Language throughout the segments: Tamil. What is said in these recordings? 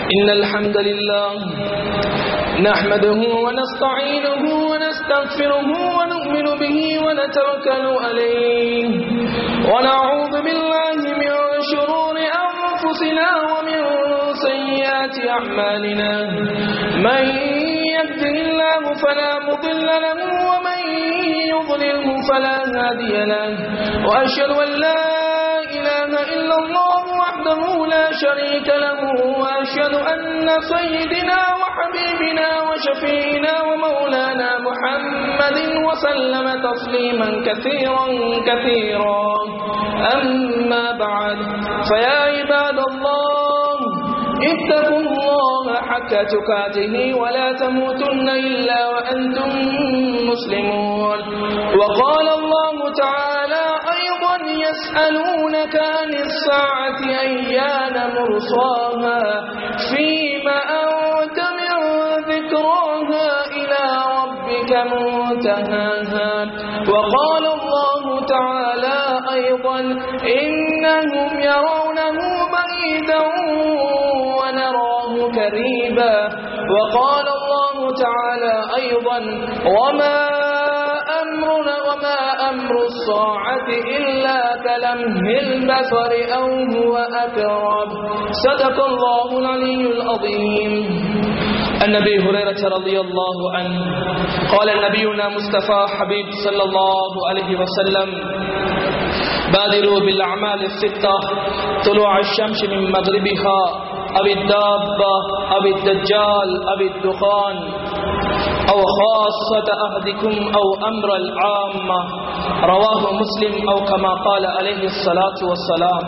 إن الحمد لله نحمده ونستعينه ونستغفره ونؤمن به ونتوكل عليه ونعوذ بالله من شرور أنفسنا ومن سيئات أعمالنا من يهده الله فلا مضل له ومن يضلله فلا هادي له وأشهد أن لا إله إلا الله وحده لا شريك له وأشهد أن سيدنا وحبيبنا وشفينا ومولانا محمد وسلم تسليما كثيرا كثيرا أما بعد فيا عباد الله اتقوا الله حق تقاته ولا تموتن إلا وأنتم مسلمون وقال الله تعالى أيضا يسألونك عن الساعة أيان مرصاها فيما أنت من ذكراها إلى ربك منتهاها وقال الله تعالى أيضا إنهم يرونه بعيدا ونراه قريبا وقال الله تعالى أيضا وما أمرنا وما أمر الساعة إلا كلمه البصر أو هو أقرب صدق الله العلي العظيم النبي هريرة رضي الله عنه قال نبينا مصطفى حبيب صلى الله عليه وسلم بادروا بالأعمال الستة طلوع الشمس من مغربها أو الدابة أو الدجال أو الدخان أو خاصة أهدكم أو أمر العامة رواه مسلم أو كما قال عليه الصلاة والسلام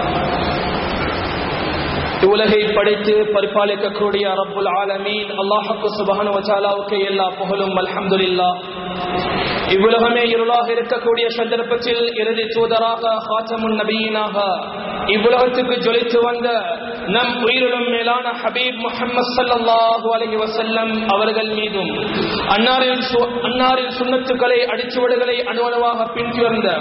இவ்வுலகை படைத்து பரிபாலிக்கக்கூடிய ரப்புல் ஆலமீன் அல்லாஹுக்கு சுபஹானு வச்சாலாவுக்கு எல்லா புகழும் அல்ஹம்துலில்லா இவ்வுலகமே இருளாக இருக்கக்கூடிய சந்தர்ப்பத்தில் இறுதி தூதராக ஹாத்தமுன் நபியினாக இவ்வுலகத்துக்கு ஜொலித்து வந்த நம் உயிரிலும் மேலான ஹபீப் முஹம்மது சல்லல்லாஹு அலைஹி வஸல்லம் அவர்கள் மீதும் அன்னாரின் அன்னாரின் சுன்னத்துக்களை அடிச்சுவடுகளை அணுவணுவாக பின்துயர்ந்த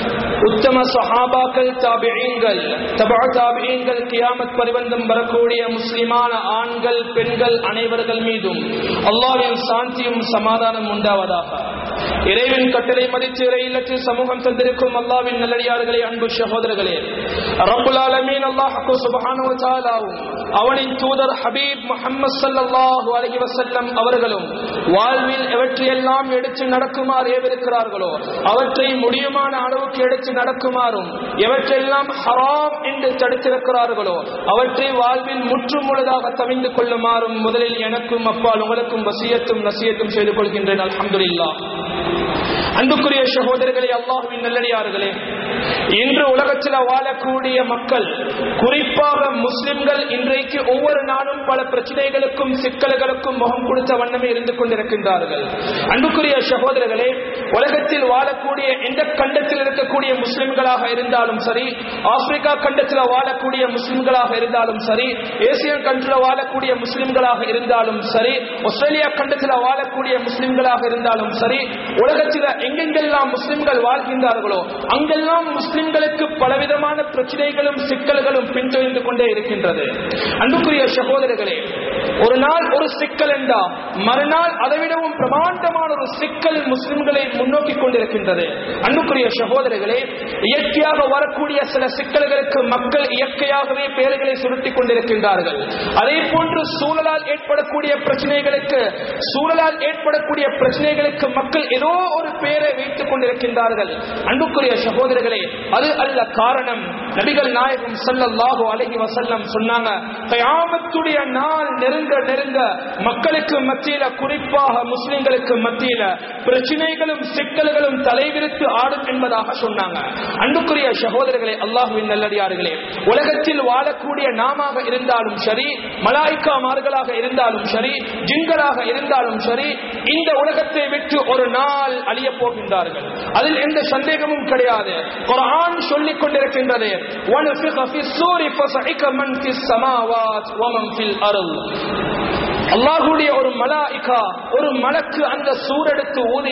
உத்தம சஹாபாக்கள் தாபியீன்கள் தபா தாபியீன்கள் கியாமத் பரிவந்தம் வரக்கூடிய முஸ்லிமான ஆண்கள் பெண்கள் அனைவர்கள் மீதும் அல்லாஹ்வின் சாந்தியும் சமாதானம் உண்டாவதாக இறைவன் கட்டளை மதித்து இறை இல்லத்தில் சமூகம் தந்திருக்கும் அல்லாவின் நல்லடியார்களே அன்பு சகோதரர்களே ரப்புல் ஆலமீன் அல்லாஹ்க்கு சுப்ஹானஹு வ தஆலாவும் அவனின் தூதர் ஹபீப் முஹம்மது ஸல்லல்லாஹு அலைஹி வஸல்லம் அவர்களும் வாழ்வில் எவற்றையெல்லாம் எடுத்து நடக்குமாறு ஏவிருக்கிறார்களோ அவற்றை முடியுமான அளவுக்கு எடுத்து நடக்குமாறும் எவற்றையெல்லாம் ஹராம் என்று தடுத்திருக்கிறார்களோ அவற்றை வாழ்வில் முற்றும் முழுதாக தவிந்து கொள்ளுமாறும் முதலில் எனக்கும் அப்பால் உங்களுக்கும் வசியத்தும் நசியத்தும் செய்து கொள்கின்றேன் அல்ஹம்துலில்லாஹ் அன்புக்குரிய சகோதரர்களே அல்லாஹுவின் நல்லடியார்களே இன்று உலகத்தில் வாழக்கூடிய மக்கள் குறிப்பாக முஸ்லிம்கள் இன்றைக்கு ஒவ்வொரு நாளும் பல பிரச்சனைகளுக்கும் சிக்கல்களுக்கும் முகம் கொடுத்த வண்ணமே இருந்து கொண்டிருக்கின்றார்கள் அன்புக்குரிய சகோதரர்களே உலகத்தில் வாழக்கூடிய எந்த கண்டத்தில் இருக்கக்கூடிய முஸ்லிம்களாக இருந்தாலும் சரி ஆப்பிரிக்கா கண்டத்தில் வாழக்கூடிய முஸ்லிம்களாக இருந்தாலும் சரி ஏசியன் கண்டில் வாழக்கூடிய முஸ்லிம்களாக இருந்தாலும் சரி ஆஸ்திரேலியா கண்டத்தில் வாழக்கூடிய முஸ்லிம்களாக இருந்தாலும் சரி உலகத்தில் எங்கெங்கெல்லாம் முஸ்லிம்கள் வாழ்கின்றார்களோ அங்கெல்லாம் முஸ்லிம்களுக்கு பலவிதமான பிரச்சனைகளும் சிக்கல்களும் பின்தொடர்ந்து கொண்டே இருக்கின்றது அன்புக்குரிய சகோதரர்களே ஒரு நாள் ஒரு சிக்கல் என்றா மறுநாள் அதைவிடவும் பிரமாண்டமான ஒரு சிக்கல் முஸ்லிம்களை முன்னோக்கி கொண்டிருக்கின்றது அன்புக்குரிய சகோதரர்களே இயற்கையாக வரக்கூடிய சில சிக்கல்களுக்கு மக்கள் இயற்கையாகவே பெயர்களை சுருட்டிக் கொண்டிருக்கின்றார்கள் அதே போன்று சூழலால் ஏற்படக்கூடிய பிரச்சனைகளுக்கு சூழலால் ஏற்படக்கூடிய பிரச்சனைகளுக்கு மக்கள் ஏதோ ஒரு பெயரை வைத்துக் கொண்டிருக்கின்றார்கள் அன்புக்குரிய சகோதரர்களே அது அல்ல காரணம் நபிகள் நாயகம் சல்லல்லாஹு அலைஹி வசல்லம் சொன்னாங்க கயாமத்துடைய நாள் நெருங்க நெருங்க மக்களுக்கு மத்தியில குறிப்பாக முஸ்லிம்களுக்கு மத்தியில பிரச்சனைகளும் சிக்கல்களும் தலைவிரித்து ஆடும் என்பதாக சொன்னாங்க அன்புக்குரிய சகோதரர்களே அல்லாஹுவின் நல்லடியார்களே உலகத்தில் வாழக்கூடிய நாமாக இருந்தாலும் சரி மலாய்க்காமார்களாக இருந்தாலும் சரி ஜின்களாக இருந்தாலும் சரி இந்த உலகத்தை விட்டு ஒரு நாள் அழிய போகின்றார்கள் அதில் எந்த சந்தேகமும் கிடையாது குர்ஆன் சொல்லிக் கொண்டிருக்கின்றது وَنُفِخَ فِي الصُّورِ فَصَعِقَ مَنْ فِي السَّمَاوَاتِ وَمَنْ فِي الْأَرْضِ அல்லாஹுடைய ஒரு மலாயிகா ஒரு மலக்கு அந்த சூரெடுத்து ஊதினா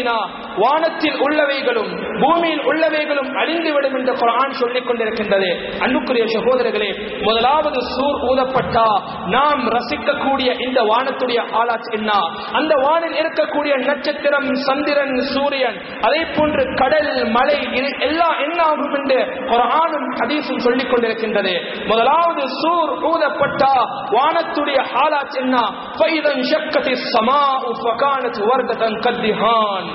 வானத்தில் உள்ளவைகளும் பூமியில் உள்ளவைகளும் அழிந்துவிடும் என்று குரான் சொல்லிக் கொண்டிருக்கின்றது அன்புக்குரிய சகோதரர்களே முதலாவது சூர் ஊதப்பட்டா நாம் ரசிக்கக்கூடிய இந்த வானத்துடைய ஆளாச் என்ன அந்த வானில் இருக்கக்கூடிய நட்சத்திரம் சந்திரன் சூரியன் அதே போன்று கடல் மலை இது எல்லாம் என்ன ஆகும் என்று குரானும் ஹதீஸும் சொல்லிக் கொண்டிருக்கின்றது முதலாவது சூர் ஊதப்பட்டா வானத்துடைய ஹாலாத் என்ன ஃபைதன் ஷக்கத்தி ஸமாஉ ஃபகானத் வர்ததன் கத்திஹான்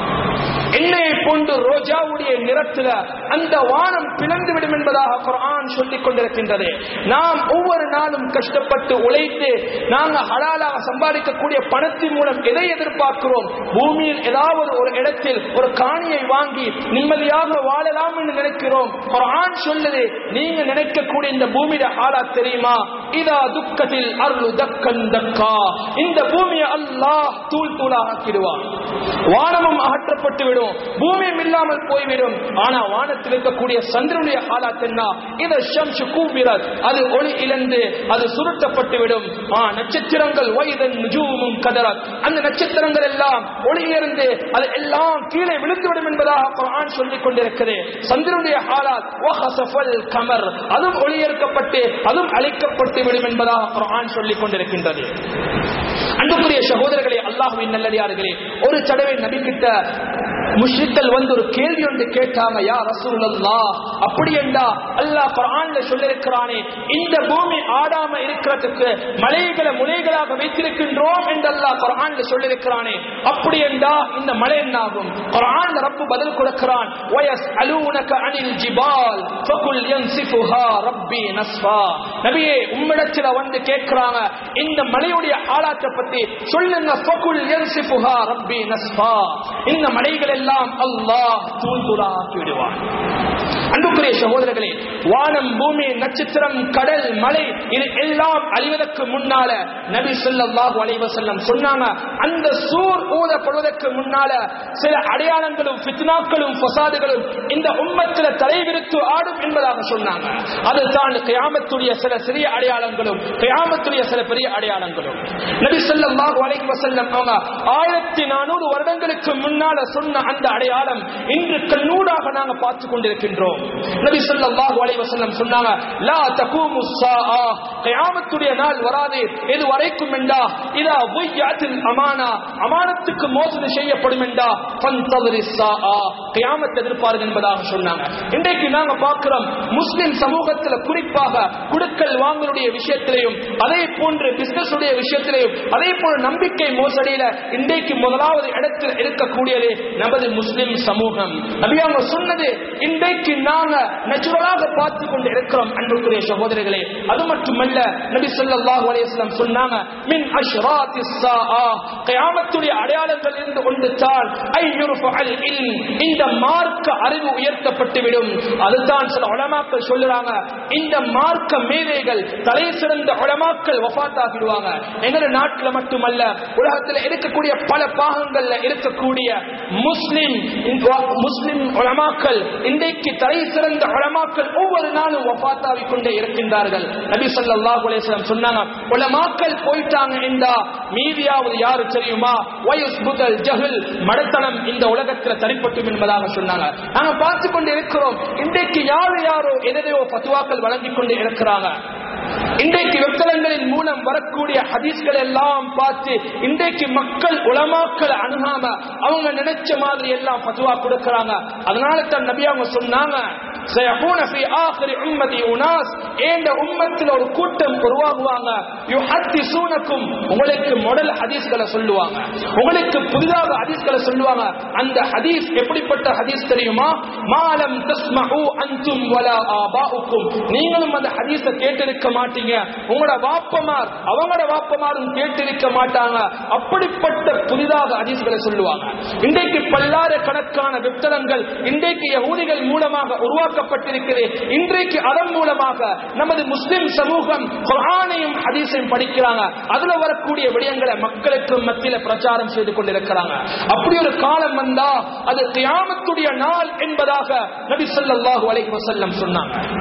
எண்ணெயை போன்று ரோஜாவுடைய நிறத்துல அந்த வானம் பிளந்து விடும் என்பதாக குர்ஆன் சொல்லிக் கொண்டிருக்கின்றது நாம் ஒவ்வொரு நாளும் கஷ்டப்பட்டு உழைத்து நாங்க ஹலாலாக சம்பாதிக்கக்கூடிய பணத்தின் மூலம் எதை எதிர்பார்க்கிறோம் பூமியில் ஏதாவது ஒரு இடத்தில் ஒரு காணியை வாங்கி நிம்மதியாக வாழலாம் என்று நினைக்கிறோம் குர்ஆன் சொல்லுது நீங்க நினைக்கக்கூடிய இந்த பூமியில ஹாலா தெரியுமா இதா துக்கத்தில் அருள் தக்கன் தக்கா இந்த பூமியை அல்லாஹ் தூள் தூளாக ஆக்கிடுவான் வானமும் அகற்றப்பட்டு விடும் பூமியும் இல்லாமல் போய்விடும் ஆனா வானத்தில் இருக்கக்கூடிய சந்திரனுடைய ஹாலாத் என்ன இத ஷம்சு கூபிரத் அது ஒளி இழந்து அது சுருட்டப்பட்டு விடும் ஆ நட்சத்திரங்கள் வைதன் நுஜூமும் கதரத் அந்த நட்சத்திரங்கள் எல்லாம் ஒளி இருந்து அது எல்லாம் கீழே விழுந்துவிடும் என்பதாக குர்ஆன் சொல்லிக் கொண்டிருக்கிறது சந்திரனுடைய ஹாலாத் வஹசஃபல் கமர் அதுவும் ஒளியேற்கப்பட்டு அதுவும் அழிக்கப்பட்டு விடும் என்பதாக குர்ஆன் சொல்லிக் கொண்டிருக்கின்றது அன்புக்குரிய சகோதரர்களே அல்லாஹுவின் நல்லடியார்களே ஒரு தடவை நபி கிட்ட முஷ்ரிக்கள் வந்து ஒரு கேள்வி ஒன்று கேட்டாங்க யா ரசூலுல்லா அப்படி என்றா அல்லாஹ் குர்ஆன்ல சொல்லிருக்கிறானே இந்த பூமி ஆடாம இருக்கிறதுக்கு மலைகளை முனைகளாக வைத்திருக்கின்றோம் என்று அல்லாஹ் குர்ஆன்ல சொல்லிருக்கிறானே அப்படி என்றா இந்த மலை என்னாகும் குர்ஆன் ரப்பு பதில் கொடுக்கிறான் வயஸ் அலூனக அனில் ஜிபால் ஃபகுல் யன்சிஃபுஹா ரப்பி நஸ்ஃபா நபியே உம்மிடத்தில் வந்து கேட்கிறாங்க இந்த மலையுடைய ஆளாத்தை பத்தி சொல்லுங்க ஃபகுல் யன்சிஃபுஹா ரப்பி நஸ்ஃபா இந்த மலைகள் எல்லாம் அல்லாஹ் தூள் தூளாக்கி விடுவான் அன்புக்குரிய சகோதரர்களே வானம் பூமி நட்சத்திரம் கடல் மலை இது எல்லாம் அழிவதற்கு முன்னால நபி ஸல்லல்லாஹு அலைஹி வஸல்லம் சொன்னாங்க அந்த சூர் ஊதப்படுவதற்கு முன்னால சில அடையாளங்களும் ஃபித்னாக்களும் ஃபசாதுகளும் இந்த உம்மத்தில தலைவிரித்து ஆடும் என்பதாக சொன்னாங்க அதுதான் கியாமத்துடைய சில சிறிய அடையாளங்களும் கியாமத்துடைய சில பெரிய அடையாளங்களும் நபி ஸல்லல்லாஹு அலைஹி வஸல்லம் அவங்க ஆயிரத்தி நானூறு வருடங்களுக்கு முன்னால சொன்ன அந்த அடையாளம் இன்று கண்ணூடாக நாங்க பார்த்து கொண்டிருக்கின்றோம் நபி ஸல்லல்லாஹு அலைஹி வஸல்லம் சொன்னாங்க லா தகூமு ஸாஆ கியாமத்துடைய நாள் வராது எது வரைக்கும் என்றா இதா புய்யாத்தில் அமானா அமானத்துக்கு மோசடி செய்யப்படும் என்றா ஃபன்தظر ஸாஆ கியாமத் எதிர்பாருங்க என்பதாக சொன்னாங்க இன்றைக்கு நாங்க பார்க்கிறோம் முஸ்லிம் சமூகத்துல குறிப்பாக குடுக்கல் வாங்கலுடைய விஷயத்திலையும் அதே போன்று பிசினஸ் உடைய விஷயத்திலையும் அதே போல நம்பிக்கை மோசடியில இன்றைக்கு முதலாவது இடத்தில் இருக்கக்கூடியது நமது முஸ்லிம் சமூகம் நபி அவங்க சொன்னது இன்றைக்கு நாங்க நேச்சுரலாக பார்த்து கொண்டு இருக்கிறோம் அன்புக்குரிய சகோதரிகளே அது மட்டுமல்ல நபி ஸல்லல்லாஹு அலைஹி வஸல்லம் சொன்னாங்க மின் அஷ்ராத்தி ஸாஆ கியாமத்துடைய அடையாளங்கள் இருந்து ஒன்று தான் ஐ யுர்ஃபஅல் இல்ம் இந்த மார்க்க அறிவு உயர்த்தப்பட்டு விடும் அதுதான் சில உலமாக்கள் சொல்லுறாங்க இந்த மார்க்க மேதைகள் தலை சிறந்த உலமாக்கள் வஃபாத்தாகிடுவாங்க எங்க நாட்டுல மட்டுமல்ல உலகத்தில் இருக்கக்கூடிய பல பாகங்கள்ல இருக்கக்கூடிய முஸ்லிம் முஸ்லிம் உலமாக்கள் இன்றைக்கு தலை சிறந்த உலமாக்கள் ஒவ்வொரு நாளும் வஃபாத்தாவி கொண்டே இருக்கின்றார்கள் நபி ஸல்லல்லாஹு அலைஹி வஸல்லம் சொன்னாங்க உலமாக்கள் போயிட்டாங்க என்றா மீதியாவது யாரு தெரியுமா வயஸ் புதல் ஜஹல் மடத்தனம் இந்த உலகத்துல தரிப்பட்டும் என்பதாக சொன்னாங்க நாங்க பார்த்து கொண்டு இருக்கிறோம் இன்றைக்கு யாரு யாரோ எதையோ பத்துவாக்கள் வழங்கிக் கொண்டு இருக்கிறாங்க இன்றைக்கு வெத்தலங்களின் மூலம் வரக்கூடிய ஹதீஸ்கள் எல்லாம் பார்த்து இன்றைக்கு மக்கள் உலமாக்கள் அணுகாம அவங்க நினைச்ச மாதிரி எல்லாம் பத்துவா கொடுக்கறாங்க அதனால தான் நபி அவங்க சொன்னாங்க سيكون في آخر أمتي أناس ஏண்ட உம்மத்தில் ஒரு கூட்டம் உருவாகுவாங்க யுஹத்திசூனக்கும் உங்களுக்கு மாடல் ஹதீஸ்களை சொல்லுவாங்க உங்களுக்கு புதிதாக ஹதீஸ்களை சொல்லுவாங்க அந்த ஹதீஸ் எப்படிப்பட்ட ஹதீஸ் தெரியுமா மாலம் தஸ்மஹு அன்தும் வலா ஆபாஉக்கும் நீங்களும் அந்த ஹதீஸை கேட்டிருக்க மாட்டீங்க உங்களோட வாப்பமார் அவங்களோட வாப்பமாரும் கேட்டிருக்க மாட்டாங்க அப்படிப்பட்ட புதிதாக ஹதீஸ்களை சொல்லுவாங்க இன்றைக்கு பல்லாயிரக்கணக்கான வெப்தலங்கள் இன்றைக்கு யகூதிகள் மூலமாக உருவாக்கப்பட்டிருக்கிறது இன்றைக்கு அதன் மூலமாக நமது முஸ்லிம் சமூகம் குர்ஆனையும் ஹதீஸையும் படிக்கிறாங்க அதுல வரக்கூடிய விடயங்களை மக்களுக்கு மத்தியில பிரச்சாரம் செய்து கொண்டிருக்கிறாங்க அப்படி ஒரு காலம் வந்தா அது கியாமத்துடைய நாள் என்பதாக நபி ஸல்லல்லாஹு அலைஹி வஸல்லம் சொன்னாங்க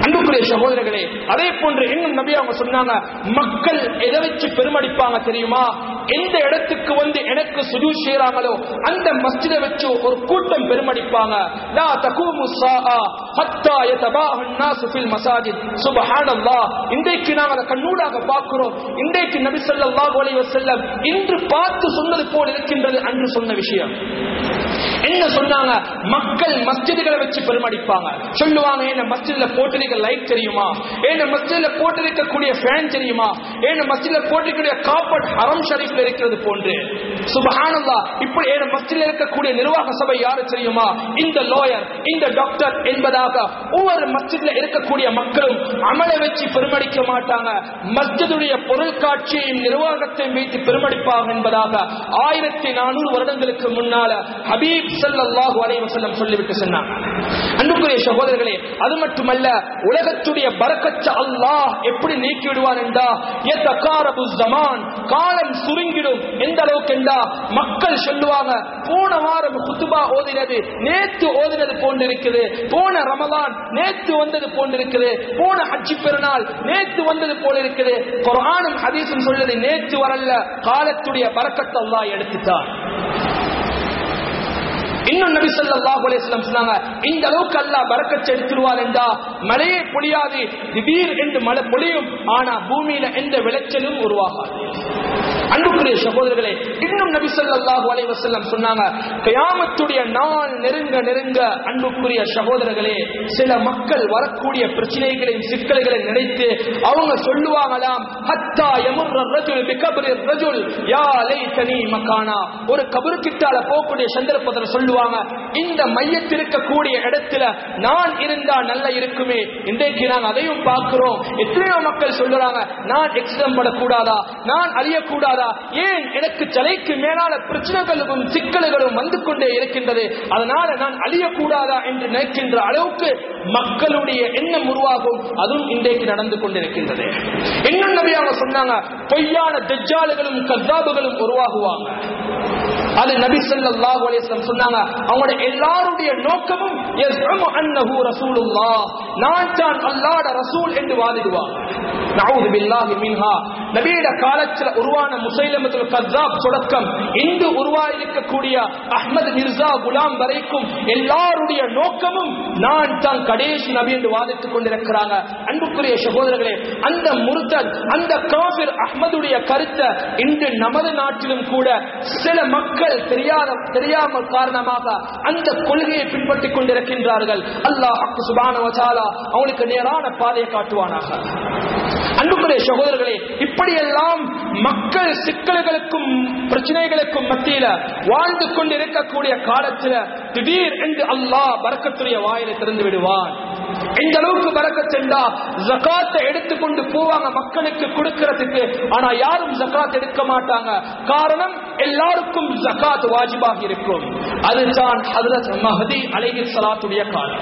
அன்புக்குரிய சகோதரர்களே அதே போன்று இன்னும் நபி அவங்க சொன்னாங்க மக்கள் எதை வச்சு பெருமடிப்பாங்க தெரியுமா எந்த இடத்துக்கு வந்து எனக்கு சுஜூ செய்யறாங்களோ அந்த மஸ்ஜிதை வச்சு ஒரு கூட்டம் பெருமடிப்பாங்க லா தகூமு ஸாஆ ஹத்தா யதபாஹு الناس في المساجد سبحان الله இன்றைக்கு நாங்கள் அதை கண்ணூடாக பார்க்கிறோம் இன்றைக்கு நபி ஸல்லல்லாஹு அலைஹி வஸல்லம் இன்று பார்த்து சொன்னது போல் இருக்கின்றது அன்று சொன்ன விஷயம் என்ன சொன்னாங்க மக்கள் மஸ்ஜிதுகளை வச்சு பெருமடிப்பாங்க சொல்லுவாங்க என்ன மஸ்ஜித்ல போட்டிருக்க லைட் தெரியுமா என்ன மஸ்ஜித்ல போட்டிருக்கக்கூடிய ஃபேன் தெரியுமா என்ன மஸ்ஜித்ல போட்டிருக்கக்கூடிய காப்பட் ஹரம் ஷரீஃப்ல இருக்கிறது போன்று சுபஹானல்லாஹ் இப்படி என்ன மஸ்ஜித்ல இருக்கக்கூடிய நிர்வாக சபை யாரு தெரியுமா இந்த லோயர் இந்த டாக்டர் என்பதாக ஒவ்வொரு மஸ்ஜித்ல இருக்கக்கூடிய மக்களும் அமலை வச்சு பெருமடிக்க மாட்டாங்க மஸ்ஜிதுடைய பொருள் காட்சியையும் நிர்வாகத்தையும் வைத்து பெருமடிப்பாங்க என்பதாக ஆயிரத்தி நானூறு வருடங்களுக்கு முன்னால ஹபீப் ஸல்லல்லாஹு அலைஹி வஸல்லம் சொல்லிவிட்டு சொன்னாங்க அன்புக்குரிய சகோதரர்களே அது மட்டுமல்ல உலகத்துடைய பரக்கச்ச அல்லாஹ் எப்படி நீக்கி விடுவான் என்றா யதகாரபு ஜமான் காலம் சுருங்கிடும் எந்த அளவுக்கு என்றா மக்கள் சொல்லுவாங்க போன வாரம் குத்துபா ஓதினது நேத்து ஓதினது போன்று இருக்குது போன ரமலான் நேத்து வந்தது போன்று இருக்குது போன ஹஜ்ஜி பெருநாள் நேத்து வந்தது போல இருக்குது குர்ஆனும் ஹதீஸும் சொல்லுது நேத்து வரல காலத்துடைய பரக்கத்தை அல்லாஹ் எடுத்துட்டான் இன்னும் நபி ஸல்லல்லாஹு அலைஹி வஸல்லம் சொன்னாங்க இந்த அளவுக்கு அல்லாஹ் பரக்கத் எடுத்துருவார் என்றா மழையே பொழியாது திடீர் என்று மழை பொழியும் ஆனா பூமியில எந்த விளைச்சலும் உருவாகாது அன்புக்குரிய சகோதரர்களே இன்னும் நபி ஸல்லல்லாஹு அலைஹி வஸல்லம் சொன்னாங்க கியாமத்துடைய நாள் நெருங்க நெருங்க அன்புக்குரிய சகோதரர்களே சில மக்கள் வரக்கூடிய பிரச்சனைகளையும் சிக்கல்களை நினைத்து அவங்க சொல்லுவாங்களாம் ஹத்தா யமுர்ர ரஜுல் பிகப்ரி ரஜுல் யா லைதனி மகானா ஒரு கபரு கிட்டால போகக்கூடிய சந்தர்ப்பத்தில் சொல்லுவாங்க இந்த மையத்திருக்கக்கூடிய இடத்துல நான் இருந்தா நல்லா இருக்குமே இன்றைக்கு நாங்க அதையும் பார்க்கிறோம் எத்தனையோ மக்கள் சொல்லுறாங்க நான் எக்ஸிடம் படக்கூடாதா நான் அழியக்கூடாதா ஏன் எனக்கு தலைக்கு மேலான பிரச்சனைகளும் சிக்கல்களும் வந்து கொண்டே இருக்கின்றது அதனால நான் அழியக்கூடாதா என்று நினைக்கின்ற அளவுக்கு மக்களுடைய எண்ணம் உருவாகும் அதுவும் இன்றைக்கு நடந்து கொண்டிருக்கின்றது இன்னும் நபி அவங்க சொன்னாங்க பொய்யான தஜ்ஜாலுகளும் கத்தாபுகளும் உருவாகுவாங்க அது நபி ஸல்லல்லாஹு அலைஹி வஸல்லம் சொன்னாங்க அவங்களோட எல்லாருடைய நோக்கமும் யஸ்மு அன்னஹு ரசூலுல்லாஹ் நான் தான் அல்லாஹ்வுடைய ரசூல் என்று வாதிடுவாங்க நஊது பில்லாஹி மின்ஹா நபியோட காலத்துல உருவான முசைலமத்துல் கஸ்ஸாப் தொடக்கம் இன்று உருவாயிருக்கக்கூடிய அஹ்மத் மிர்சா குலாம் வரைக்கும் எல்லாருடைய நோக்கமும் நான் தான் கடைசி நபி என்று வாதிட்டுக் கொண்டிருக்கிறாங்க அன்புக்குரிய சகோதரர்களே அந்த முர்தத் அந்த காபிர் அஹ்மதுடைய கருத்தை இன்று நமது நாட்டிலும் கூட சில மக்கள் தெரியாத தெரியாமல் காரணமாக அந்த கொள்கையை பின்பற்றிக் கொண்டிருக்கின்றார்கள் அல்லாஹ் சுபான வச்சாலா அவனுக்கு நேரான பாதையை காட்டுவானாக அன்புக்குரிய சகோதரர்களே இப்படியெல்லாம் மக்கள் சிக்கல்களுக்கும் பிரச்சனைகளுக்கும் மத்தியில வாழ்ந்து கொண்டிருக்கக்கூடிய காலத்துல திடீர் என்று அல்லாஹ் பறக்கத்துடைய வாயிலை திறந்து விடுவான் இந்த அளவுக்கு பறக்க சென்றா ஜகாத்தை எடுத்துக்கொண்டு போவாங்க மக்களுக்கு கொடுக்கிறதுக்கு ஆனா யாரும் ஜகாத் எடுக்க மாட்டாங்க காரணம் எல்லாருக்கும் ஜகாத் வாஜிபாக இருக்கும் அதுதான் ஹதரத் மஹதி அலைஹி ஸலாத்துடைய காலம்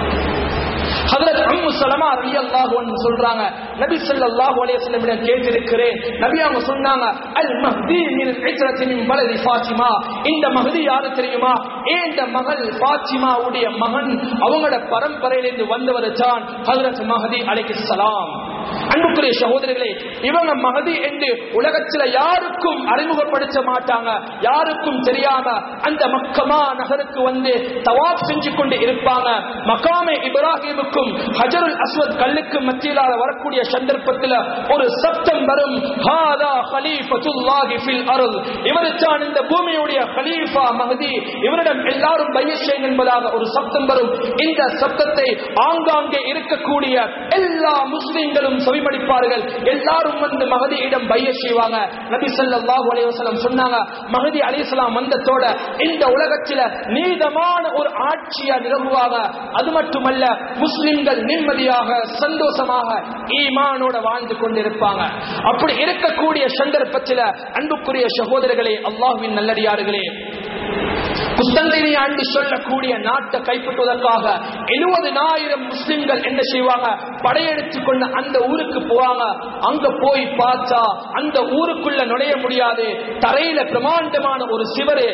ஹதரத் அம்மு சலமா ரலியல்லாஹு அன்ஹு சொல்றாங்க நபி ஸல்லல்லாஹு அலைஹி வஸல்லம் இடம் கேட்டிருக்கிறேன் நபி அவங்க சொன்னாங்க அல் மஹ்தி மின் இக்ரத்தி மின் வலதி ஃபாத்திமா இந்த மஹ்தி யாரு தெரியுமா இந்த மகள் ஃபாத்திமாவுடைய மகன் அவங்களோட பரம்பரையிலிருந்து வந்தவர் தான் ஹதரத் மஹதி அலைஹிஸ்ஸலாம் அன்புக்குரிய சகோதரர்களே இவங்க மகதி என்று உலகத்துல யாருக்கும் அறிமுகப்படுத்த மாட்டாங்க யாருக்கும் தெரியாம அந்த மக்கமா நகருக்கு வந்து தவாப் செஞ்சு கொண்டு இருப்பாங்க மகாமே இப்ராஹிமுக்கும் ஹஜருல் அஸ்வத் கல்லுக்கு மத்தியிலாக வரக்கூடிய சந்தர்ப்பத்தில் ஒரு சப்தம் வரும் ஹாதா ஹலீஃபத்துல்லாஹி ஃபில் அருள் இவர் தான் இந்த பூமியுடைய ஹலீஃபா மஹதி இவரிடம் எல்லாரும் பையஷேன் என்பதாக ஒரு சப்தம் வரும் இந்த சப்தத்தை ஆங்காங்கே இருக்கக்கூடிய எல்லா முஸ்லிம்களும் செவிமடிப்பார்கள் எல்லாரும் வந்து மகதியிடம் பைய செய்வாங்க நபி ஸல்லல்லாஹு அலைஹி வஸல்லம் சொன்னாங்க மகதி அலைஹிஸ்ஸலாம் வந்ததோட இந்த உலகத்தில நீதமான ஒரு ஆட்சியா நிலவுவாங்க அது மட்டுமல்ல முஸ்லிம்கள் நிம்மதியாக சந்தோஷமாக ஈமானோட வாழ்ந்து கொண்டிருப்பாங்க அப்படி இருக்கக்கூடிய சந்தர்ப்பத்தில் அன்புக்குரிய சகோதரர்களே அல்லாஹ்வின் நல்லடியார்களே குஸ்தந்தினியா என்று சொல்லக்கூடிய நாட்டை கைப்பற்றுவதற்காக எழுபதினாயிரம் முஸ்லிம்கள் என்ன செய்வாங்க படையெடுத்து கொண்டு அந்த ஊருக்கு போவாங்க அங்க போய் பார்த்தா அந்த ஊருக்குள்ள நுழைய முடியாது தரையில பிரமாண்டமான ஒரு சிவரு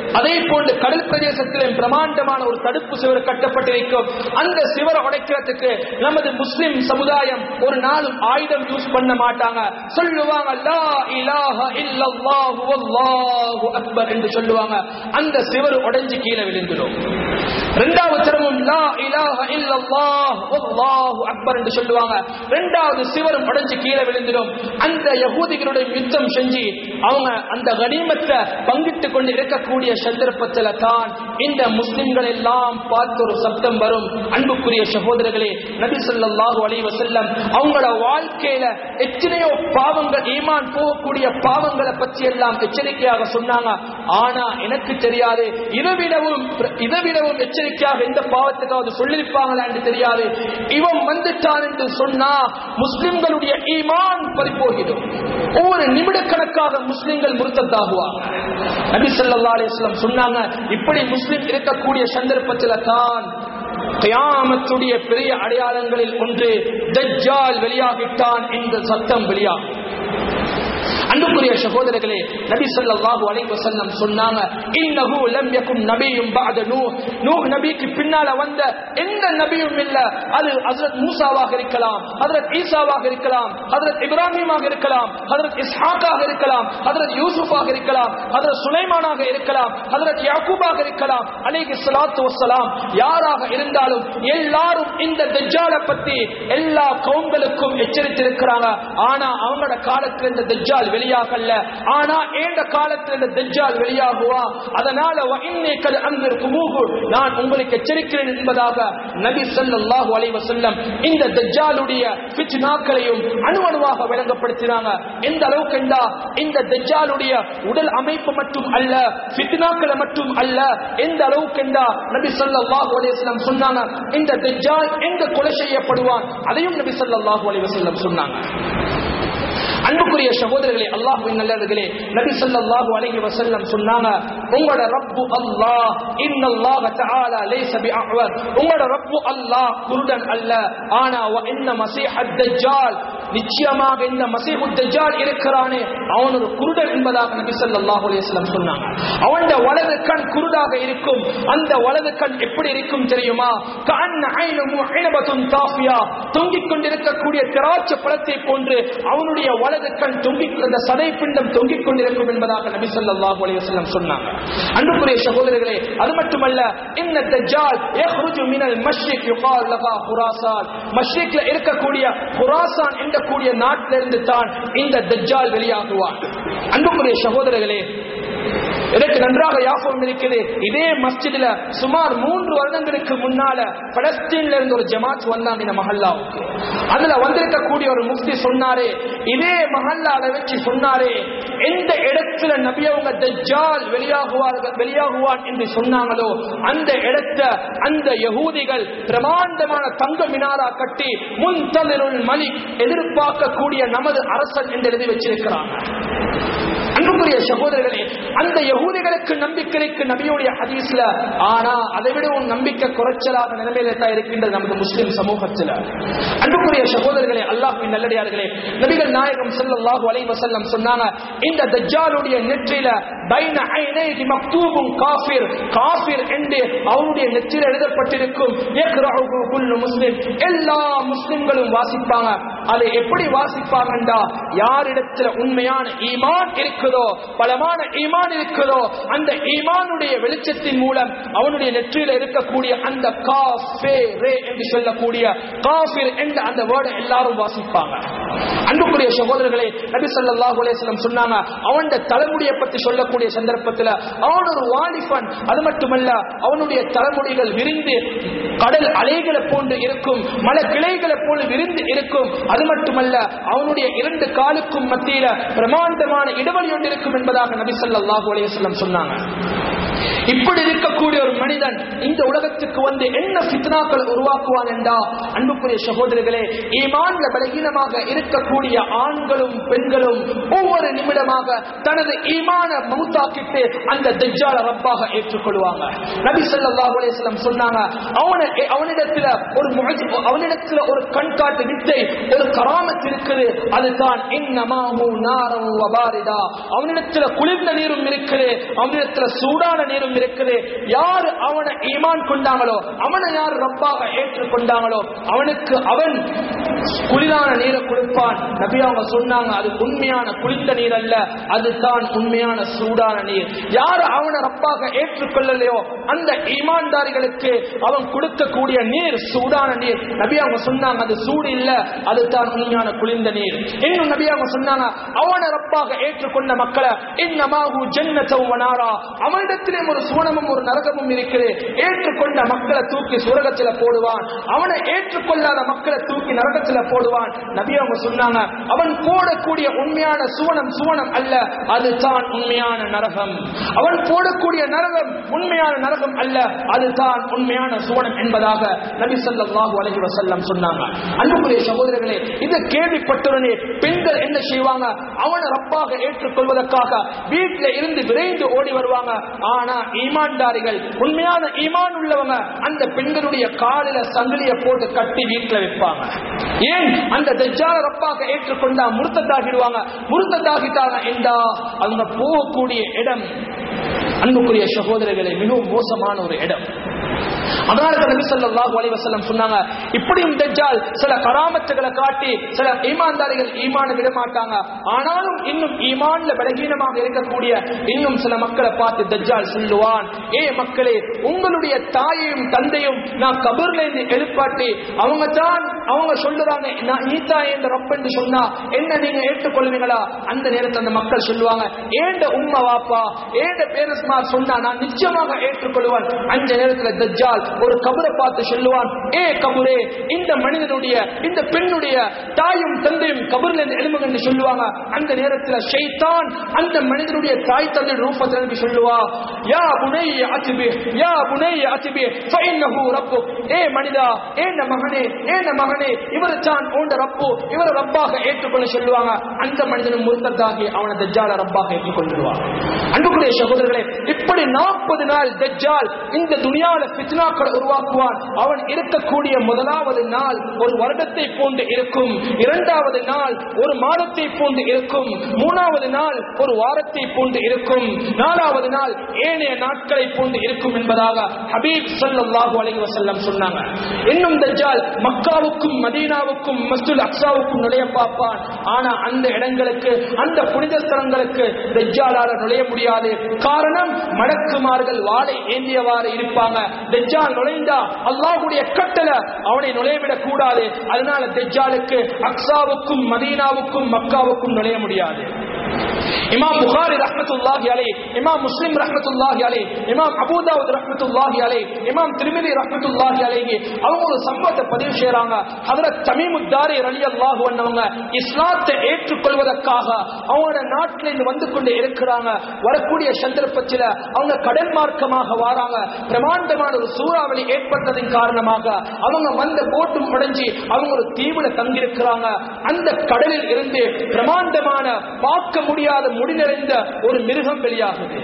அதே போன்று கடல் பிரதேசத்திலும் பிரமாண்டமான ஒரு தடுப்பு சுவர் கட்டப்பட்டிருக்கும் அந்த சுவரை உடைக்கிறதுக்கு நமது முஸ்லிம் சமுதாயம் ஒரு நாளும் ஆயுதம் யூஸ் பண்ண மாட்டாங்க சொல்லுவாங்க லா இலாஹ இல்லல்லாஹு வல்லாஹு அக்பர் என்று சொல்லுவாங்க அந்த சுவர் உடைஞ்சு கீழே விழுந்துடும் இரண்டாவது தரமும் லா இலாஹ இல்லல்லாஹ் வல்லாஹு அக்பர் என்று சொல்லுவாங்க இரண்டாவது சிவரும் உடைஞ்சு கீழே விழுந்துடும் அந்த யகூதிகளுடைய யுத்தம் செஞ்சு அவங்க அந்த கனிமத்தை பங்கிட்டு கொண்டு இருக்கக்கூடிய சந்தர்ப்பத்தில் தான் இந்த முஸ்லிம்கள் எல்லாம் பார்த்து ஒரு சப்தம் வரும் அன்புக்குரிய சகோதரர்களே நபி ஸல்லல்லாஹு அலைஹி வஸல்லம் அவங்களோட வாழ்க்கையில எத்தனையோ பாவங்கள் ஈமான் போகக்கூடிய பாவங்களை பற்றி எல்லாம் எச்சரிக்கையாக சொன்னாங்க ஆனா எனக்கு தெரியாது இதைவிடவும் இதைவிடவும் எச்சரிக்கையாக எந்த பாவத்துக்காவது சொல்லியிருப்பாங்களா என்று தெரியாது இவன் வந்துட்டான் என்று சொன்னா முஸ்லிம்களுடைய ஈமான் பறிப்போகிடும் ஒவ்வொரு நிமிடக்கணக்காக முஸ்லிம்கள் முருத்தத்தாகுவாங்க நபி ஸல்லல்லாஹு அலைஹி வஸல்லம் சொன்னாங்க இப்படி முஸ்லிம் இருக்கக்கூடிய சந்தர்ப்பத்தில் தான் கியாமத்துடைய பெரிய அடையாளங்களில் ஒன்று தஜ்ஜால் வெளியாகிட்டான் என்ற சத்தம் வெளியாகும் அன்புக்குரிய சகோதரர்களே நபி ஸல்லல்லாஹு அலைஹி வஸல்லம் சொன்னாங்க இன்னஹு லம் யகுன் நபியும் பஅத நூஹ் நூஹ் நபிக்கு பின்னால வந்த எந்த நபியும் இல்ல அது ஹஜ்ரத் மூசாவாக இருக்கலாம் ஹஜ்ரத் ஈசாவாக இருக்கலாம் ஹஜ்ரத் இப்ராஹிமாக இருக்கலாம் ஹஜ்ரத் இஸ்ஹாக்காக இருக்கலாம் ஹஜ்ரத் யூசுஃபாக இருக்கலாம் ஹஜ்ரத் சுலைமானாக இருக்கலாம் ஹஜ்ரத் யாக்கூபாக இருக்கலாம் அலைஹி ஸலாத்து வஸ்ஸலாம் யாராக இருந்தாலும் எல்லாரும் இந்த தஜ்ஜாலை பத்தி எல்லா கவுங்களுக்கும் எச்சரித்திருக்கிறாங்க ஆனா அவங்களோட காலத்துல இந்த தஜ்ஜால் வெளியாகல ஆனா ஏண்ட காலத்துல இந்த தஜ்ஜால் வெளியாகுவா அதனால இன்னைக்கு அங்கிருக்குமூகு நான் உங்களுக்கு எச்சரிக்கிறேன் என்பதாக நபி ஸல்லல்லாஹு அலைஹி வஸல்லம் இந்த தஜ்ஜாலுடைய ஃபித்னாக்களையும் அணுவணுவாக விளங்கப்படுத்தினாங்க எந்த அளவுக்கு என்றா இந்த தஜ்ஜாலுடைய உடல் அமைப்பு மட்டும் அல்ல ஃபித்னாக்களை மட்டும் அல்ல எந்த அளவுக்கு என்றா நபி ஸல்லல்லாஹு அலைஹி வஸல்லம் சொன்னாங்க இந்த தஜ்ஜால் எங்க கொலை செய்யப்படுவான் அதையும் நபி ஸல்லல்லாஹு அலைஹி வஸல்லம் சொன்னாங்க அன்புக்குரிய சகோதரர்களே அல்லாஹ்வின் நல்லவர்களே நபி ஸல்லல்லாஹு அலைஹி வஸல்லம் சொன்னாங்க உங்களோட ரப்பு அல்லாஹ் இன்னல்லாஹ தஆலா லைஸ பிஅஹ்வர் உங்களோட ரப்பு அல்லாஹ் குருடன் அல்ல ஆனா வ இன்ன மஸீஹத் தஜ்ஜால் நிச்சயமாக இந்த மஸீஹுத் தஜ்ஜால் இருக்கிறானே அவன் ஒரு குருடன் என்பதாக நபி ஸல்லல்லாஹு அலைஹி வஸல்லம் சொன்னாங்க அவன் வலது கண் குருடாக இருக்கும் அந்த வலது கண் எப்படி இருக்கும் தெரியுமா கஅன்ன ஐனு முஹினபத்துன் தாஃபியா தொங்கிக் கொண்டிருக்கக்கூடிய திராட்சை பழத்தை போன்று அவனுடைய வலது கண் தொங்கிக் அந்த சதை பிண்டம் தொங்கிக் கொண்டிருக்கும் என்பதாக நபி ஸல்லல்லாஹு அலைஹி வஸல்லம் சொன்னாங்க அன்புக்குரிய சகோதரர்களே அது மட்டுமல்ல இன்ன தஜ்ஜால் யஹ்ருஜு மினல் மஷ்ரிக் யுகால் லஹா குராசான் மஷ்ரிக்ல இருக்கக்கூடிய குராசான் என்ற கூடிய நாட்டிலிருந்து தான் இந்த தஜ்ஜால் வெளியாகுவான் அன்புக்குரிய சகோதரர்களே எனக்கு நன்றாக யாபகம் இருக்குது இதே மஸ்ஜிதுல சுமார் மூன்று வருடங்களுக்கு முன்னால பலஸ்தீன்ல இருந்து ஒரு ஜமாத் வந்தாங்க இந்த மஹல்லாவுக்கு அதுல வந்திருக்கக்கூடிய ஒரு முஃப்தி சொன்னாரே இதே மஹல்லால வச்சு சொன்னாரே எந்த இடத்துல நபியவங்க தஜ்ஜால் வெளியாகுவார்கள் வெளியாகுவான் என்று சொன்னாங்களோ அந்த இடத்த அந்த யகூதிகள் பிரமாண்டமான தங்க மினாரா கட்டி முன்தலிருள் மலிக் எதிர்பார்க்கக்கூடிய நமது அரசன் என்று எழுதி வச்சிருக்கிறாங்க அன்புக்குரிய சகோதரர்களே அந்த யகூதிகளுக்கு நம்பிக்கைக்கு நபியுடைய ஹதீஸ்ல ஆனா அதை விடவும் நம்பிக்கை குறைச்சலாக நிலைமையில தான் இருக்கின்றது நமது முஸ்லிம் சமூகத்தில் அன்புக்குரிய சகோதரர்களே அல்லாஹ்வின் நல்லடியார்களே நபிகள் நாயகம் ஸல்லல்லாஹு அலைஹி வஸல்லம் சொன்னாங்க இந்த தஜ்ஜாலுடைய நெற்றியில பைன ஐனைஹி மக்தூபுன் காஃபிர் காஃபிர் என்று அவருடைய நெற்றியில் எழுதப்பட்டிருக்கும் யக்ரஹு குல்லு முஸ்லிம் எல்லா முஸ்லிம்களும் வாசிப்பாங்க அதை எப்படி வாசிப்பாங்கண்டா யாரிடத்துல உண்மையான ஈமான் இருக்குதோ பலமான ஈமான் இருக்குதோ அந்த ஈமானுடைய வெளிச்சத்தின் மூலம் அவனுடைய நெற்றியில இருக்கக்கூடிய அந்த காஃபே ரே என்று சொல்லக்கூடிய காஃபிர் என்ற அந்த வேர்டை எல்லாரும் வாசிப்பாங்க அன்புக்குரிய சகோதரர்களே நபி ஸல்லல்லாஹு அலைஹி வஸல்லம் சொன்னாங்க அவன் தலைமுடியை பற்றி சொல்லக்கூடிய சந்தர்ப்பத்தில் அவன் ஒரு வாலிபன் அது மட்டுமல்ல அவனுடைய தலைமுடிகள் விரிந்து கடல் அலைகளை போன்று இருக்கும் மலை கிளைகளை போல விரிந்து இருக்கும் அது மட்டுமல்ல அவனுடைய இரண்டு காலுக்கும் மத்தியில பிரமாண்டமான இடைவெளி ஒன்று இருக்கும் என்பதாக நபி ஸல்லல்லாஹு அலைஹி வஸல்லம் சொன்னாங்க இப்படி இருக்கக்கூடிய ஒரு மனிதன் இந்த உலகத்துக்கு வந்து என்ன ஃபித்னாக்களை உருவாக்குவான் என்றா அன்புக்குரிய சகோதரர்களே ஈமான்ல பலகீனமாக இருக்கக்கூடிய ஆண்களும் பெண்களும் ஒவ்வொரு நிமிடமாக தனது ஈமான மௌத்தாக்கிட்டு அந்த தஜ்ஜால ரப்பாக ஏற்றுக்கொள்வாங்க நபி ஸல்லல்லாஹு அலைஹி வஸல்லம் சொன்னாங்க அவன அவனிடத்துல ஒரு முஅஜி- அவனிடத்துல ஒரு கண்காட்டு வித்தை ஒரு கராமத் இருக்குது அதுதான் இன்னமாஹு நாரம் வபாரிதா அவனிடத்துல குளிர்ந்த நீரும் இருக்குது அவனிடத்துல சூடான நீரும் இருக்குது யார் அவனை ஈமான் கொண்டாங்களோ அவனை யார் ரப்பாக ஏற்றுக்கொண்டாங்களோ அவனுக்கு அவன் குளிரான நீரை கொடுப்பான் நபி அவங்க சொன்னாங்க அது உண்மையான குளித்த நீர் அல்ல அதுதான் உண்மையான சூடான நீர் யார் அவனை ரப்பாக ஏற்றுக்கொள்ளலையோ அந்த ஈமான்தாரிகளுக்கு அவன் கொடுக்கக்கூடிய நீர் சூடான நீர் நபி அவங்க சொன்னாங்க அது சூடு இல்ல அதுதான் உண்மையான குளிர்ந்த நீர் இன்னும் நபி அவங்க சொன்னாங்க அவனை ரப்பாக ஏற்றுக்கொண்ட மக்களை இன்னமாகு ஜன்னத்தம் வனாரா அவனிடத்திலே ஒரு சுவனமும் ஒரு நரகமும் இருக்குது ஏற்றுக்கொண்ட மக்களை தூக்கி சுரகத்துல போடுவான் அவனை ஏற்றுக்கொள்ளாத மக்களை தூக்கி நரகத்துல போடுவான் நபி அவங்க சொன்னாங்க அவன் போடக்கூடிய உண்மையான சுவனம் சுவனம் அல்ல அதுதான் உண்மையான நரகம் அவன் போடக்கூடிய நரகம் உண்மையான நரகம் அல்ல அதுதான் உண்மையான சுவனம் என்பதாக நபி ஸல்லல்லாஹு அலைஹி வஸல்லம் சொன்னாங்க அன்புக்குரிய சகோதரர்களே இதை கேள்விப்பட்டுடனே பெண்கள் என்ன செய்வாங்க அவனை ரப்பாக ஏற்றுக்கொள்வதற்காக வீட்டுல இருந்து விரைந்து ஓடி வருவாங்க ஆனா ஈமான்தாரிகள் உண்மையான ஈமான் உள்ளவங்க அந்த பெண்களுடைய காலில சங்கிலிய போட்டு கட்டி வீட்டுல வைப்பாங்க ஏன் அந்த தஜ்ஜால ரப்பாக ஏற்றுக்கொண்டா முருத்தத்தாகிடுவாங்க முருத்தத்தாகிட்டாங்க என்றா அவங்க போகக்கூடிய இடம் அன்புக்குரிய சகோதரர்களே மிகவும் மோசமான ஒரு இடம் அதனால தான் நபி ஸல்லல்லாஹு அலைஹி வஸல்லம் சொன்னாங்க இப்படியும் தஜ்ஜால் சில கராமத்துகளை காட்டி சில ஈமான்தாரிகள் ஈமான விட மாட்டாங்க ஆனாலும் இன்னும் ஈமான்ல பலகீனமாக இருக்கக்கூடிய இன்னும் சில மக்களை பார்த்து தஜ்ஜால் சொல்லுவான் ஏ மக்களே உங்களுடைய தாயையும் தந்தையும் நான் கபர்ல இருந்து எழுப்பாட்டி அவங்க தான் அவங்க சொல்லுறாங்க நான் நீதா என்ற ரப்ப என்று சொன்னா என்ன நீங்க ஏற்றுக்கொள்வீங்களா அந்த நேரத்தில் அந்த மக்கள் சொல்லுவாங்க ஏண்ட உம்மா வாப்பா ஏண்ட பேரஸ்மார் சொன்னா நான் நிச்சயமாக ஏற்றுக்கொள்வேன் அந்த நேரத்தில் தஜ்ஜால் ஒரு கபரை பார்த்து சொல்லுவான் ஏ கபுரே இந்த மனிதனுடைய இந்த பெண்ணுடைய தாயும் தந்தையும் கபர்ல இருந்து எழுமுங்க என்று சொல்லுவாங்க அந்த நேரத்தில் ஷைத்தான் அந்த மனிதனுடைய தாய் தந்தை ரூபத்தில் எழுப்பி சொல்லுவா யா புனைய அத்திபி யா புனைய அத்திபி ஃபைன்னஹு ரப்பு ஏ மனிதா ஏன மகனே ஏன மகனே இவர் தான் ஓண்ட ரப்பு இவர் ரப்பாக ஏற்றுக்கொள்ள சொல்லுவாங்க அந்த மனிதனும் முர்த்தத்தாகி அவனை தஜ்ஜால ரப்பாக ஏற்றுக்கொள்ளுவான் அன்புக்குரிய சகோதரர்களே இப்படி நாற்பது நாள் தஜ்ஜால் இந்த துனியால பித்னாக்களை உருவாக்குவான் அவன் இருக்கக்கூடிய முதலாவது நாள் ஒரு வருடத்தை போன்று இருக்கும் இரண்டாவது நாள் ஒரு மாதத்தை போன்று இருக்கும் மூணாவது நாள் ஒரு வாரத்தை போன்று இருக்கும் நாலாவது நாள் ஏனைய நாட்களை போன்று இருக்கும் என்பதாக ஹபீப் ஸல்லல்லாஹு அலைஹி வஸல்லம் சொன்னாங்க இன்னும் தஜ்ஜால் மக்காவுக்கும் மதீனாவுக்கும் மஸ்ஜித் அக்ஸாவுக்கும் நுழைய பார்ப்பான் ஆனா அந்த இடங்களுக்கு அந்த புனித ஸ்தலங்களுக்கு தஜ்ஜாலால நுழைய முடியாது காரணம் மடக்குமார்கள் வாளை ஏந்தியவாறு இருப்பாங்க தஜ்ஜால் நுழைந்தா அல்லாஹ்வுடைய கட்டளை அவனை நுழையவிடக் கூடாது அதனால தஜ்ஜாலுக்கு அக்ஸாவுக்கும் மதீனாவுக்கும் மக்காவுக்கும் நுழைய முடியாது இமாம் புகாரி ரஹ்மத்துல்லாஹி அலை இமாம் முஸ்லிம் ரஹ்மத்துல்லாஹி அலை இமாம் அபூதாவுத் ரஹ்மத்துல்லாஹி அலை இமாம் திருமிதி ரஹ்மத்துல்லாஹி அலைஹி அவங்க ஒரு சம்பவத்தை பதிவு செய்றாங்க ஹஜரத் தமீமுத்தாரி ரலியல்லாஹு அன்ஹுவங்க இஸ்லாத்தை ஏற்றுக்கொள்வதற்காக அவங்களோட நாட்டில இருந்து வந்து கொண்டு இருக்கிறாங்க வரக்கூடிய சந்தர்ப்பத்தில் அவங்க கடல் மார்க்கமாக வராங்க பிரமாண்டமான ஒரு சூறாவளி ஏற்பட்டதின் காரணமாக அவங்க வந்த போட்டும் உடைஞ்சி அவங்க ஒரு தீவுல தங்கியிருக்கிறாங்க அந்த கடலில் இருந்து பிரமாண்டமான பார்க்க முடியாத முடி நிறைந்த ஒரு மிருகம் வெளியாகுது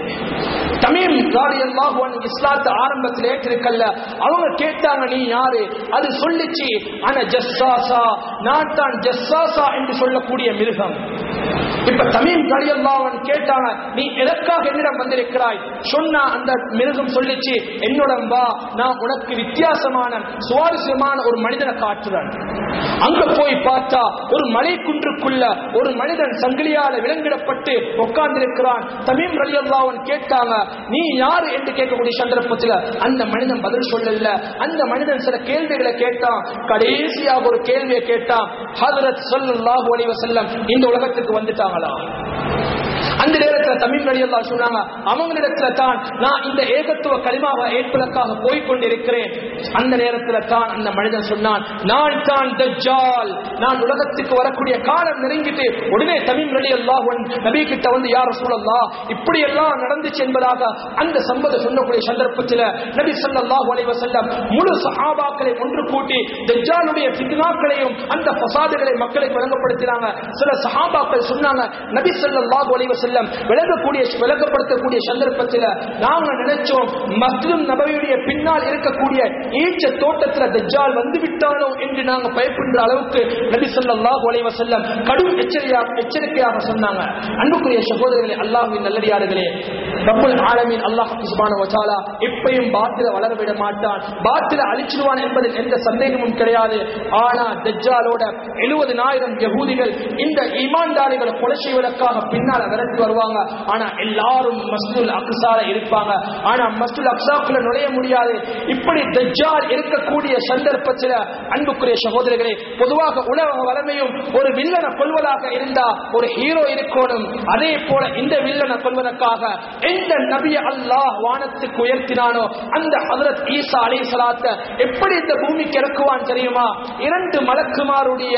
தமீம் ராடியல்லாஹு அன்ஹு இஸ்லாத்தை ஆரம்பத்தில் ஏற்றிருக்கல்ல அவங்க கேட்டாங்க நீ யாரு அது சொல்லிச்சு ஆனா ஜஸ்ஸாசா நான் தான் ஜஸ்ஸாசா என்று சொல்லக்கூடிய மிருகம் இப்ப தமீம் கலியல்லாவன் கேட்டாங்க நீ எதற்காக என்னிடம் வந்திருக்கிறாய் சொன்னா அந்த மிருகம் சொல்லிச்சு என்னுடன் வா நான் உனக்கு வித்தியாசமான சுவாரஸ்யமான ஒரு மனிதனை காட்டுறேன் அங்க போய் பார்த்தா ஒரு மலை குன்றுக்குள்ள ஒரு மனிதன் சங்கிலியால விலங்கிடப்பட்டு உட்கார்ந்திருக்கிறான் தமீம் ரலியல்லாவன் கேட்டாங்க நீ யாரு என்று கேட்கக்கூடிய சந்தர்ப்பத்தில் அந்த மனிதன் பதில் சொல்லல அந்த மனிதன் சில கேள்விகளை கேட்டான் கடைசியாக ஒரு கேள்வியை கேட்டான் ஹதரத் ஸல்லல்லாஹு அலைஹி வஸல்லம் இந்த உலகத்துக்கு வந்துட்டாங்களா அந்த நேரத்தில் தமிழ் நடிகர்களா சொன்னாங்க அவங்களிடத்துல தான் நான் இந்த ஏகத்துவ கலிமாவை ஏற்பதற்காக போய்கொண்டிருக்கிறேன் அந்த நேரத்தில் தான் அந்த மனிதன் சொன்னான் நான் தான் தஜ்ஜால் நான் உலகத்துக்கு வரக்கூடிய காலம் நெருங்கிட்டு உடனே தமிழ் நடி அல்லாஹன் நபி கிட்ட வந்து யார் சூழல்லா இப்படி எல்லாம் நடந்துச்சு என்பதாக அந்த சம்பதை சொல்லக்கூடிய சந்தர்ப்பத்தில் நபி ஸல்லல்லாஹு அலைஹி வஸல்லம் முழு சஹாபாக்களை ஒன்று கூட்டி தஜ்ஜாலுடைய ஃபித்னாக்களையும் அந்த ஃபசாதுகளை மக்களுக்கு வழங்கப்படுத்தினாங்க சில சஹாபாக்கள் சொன்னாங்க நபி ஸல்லல்லாஹு அலைஹி வஸல்லம் விளக்கக்கூடிய விளக்கப்படுத்தக்கூடிய சந்தர்ப்பத்தில் நாங்க நினைச்சோம் மஸ்ஜிதும் நபவியுடைய பின்னால் இருக்கக்கூடிய ஈச்ச தோட்டத்தில் தஜ்ஜால் வந்து விட்டானோ என்று நாங்க பயப்படுற அளவுக்கு நபி ஸல்லல்லாஹு அலைஹி வஸல்லம் கடும் எச்சரிக்கையாக எச்சரிக்கையாக சொன்னாங்க அன்புக்குரிய சகோதரர்களே அல்லாஹ்வின் நல்லடியார்களே ரப்பல் ஆலமீன் அல்லாஹ் சுப்ஹானஹு வ தஆலா எப்பயும் பாத்தில வளர விட மாட்டான் பாத்தில அழிச்சிடுவான் என்பதில் எந்த சந்தேகமும் கிடையாது ஆனா தஜ்ஜாலோட எழுபதினாயிரம் யகூதிகள் இந்த ஈமான்தாரிகளை கொலை செய்வதற்காக பின்னால விரட்டி வருவாங்க ஆனா எல்லாரும் மஸ்துல் அக்ஸால இருப்பாங்க ஆனா மஸ்துல் அக்ஸாக்குள்ள நுழைய முடியாது இப்படி தஜ்ஜால் இருக்கக்கூடிய சந்தர்ப்பத்தில் அன்புக்குரிய சகோதரர்களே பொதுவாக உலக வளமையும் ஒரு வில்லனை கொள்வதாக இருந்தா ஒரு ஹீரோ இருக்கணும் அதே போல இந்த வில்லனை கொள்வதற்காக எந்த நபிய அல்லாஹ் வானத்துக்கு உயர்த்தினானோ அந்த ஹதரத் ஈசா அலை சலாத்த எப்படி இந்த பூமிக்கு இறக்குவான் தெரியுமா இரண்டு மலக்குமாருடைய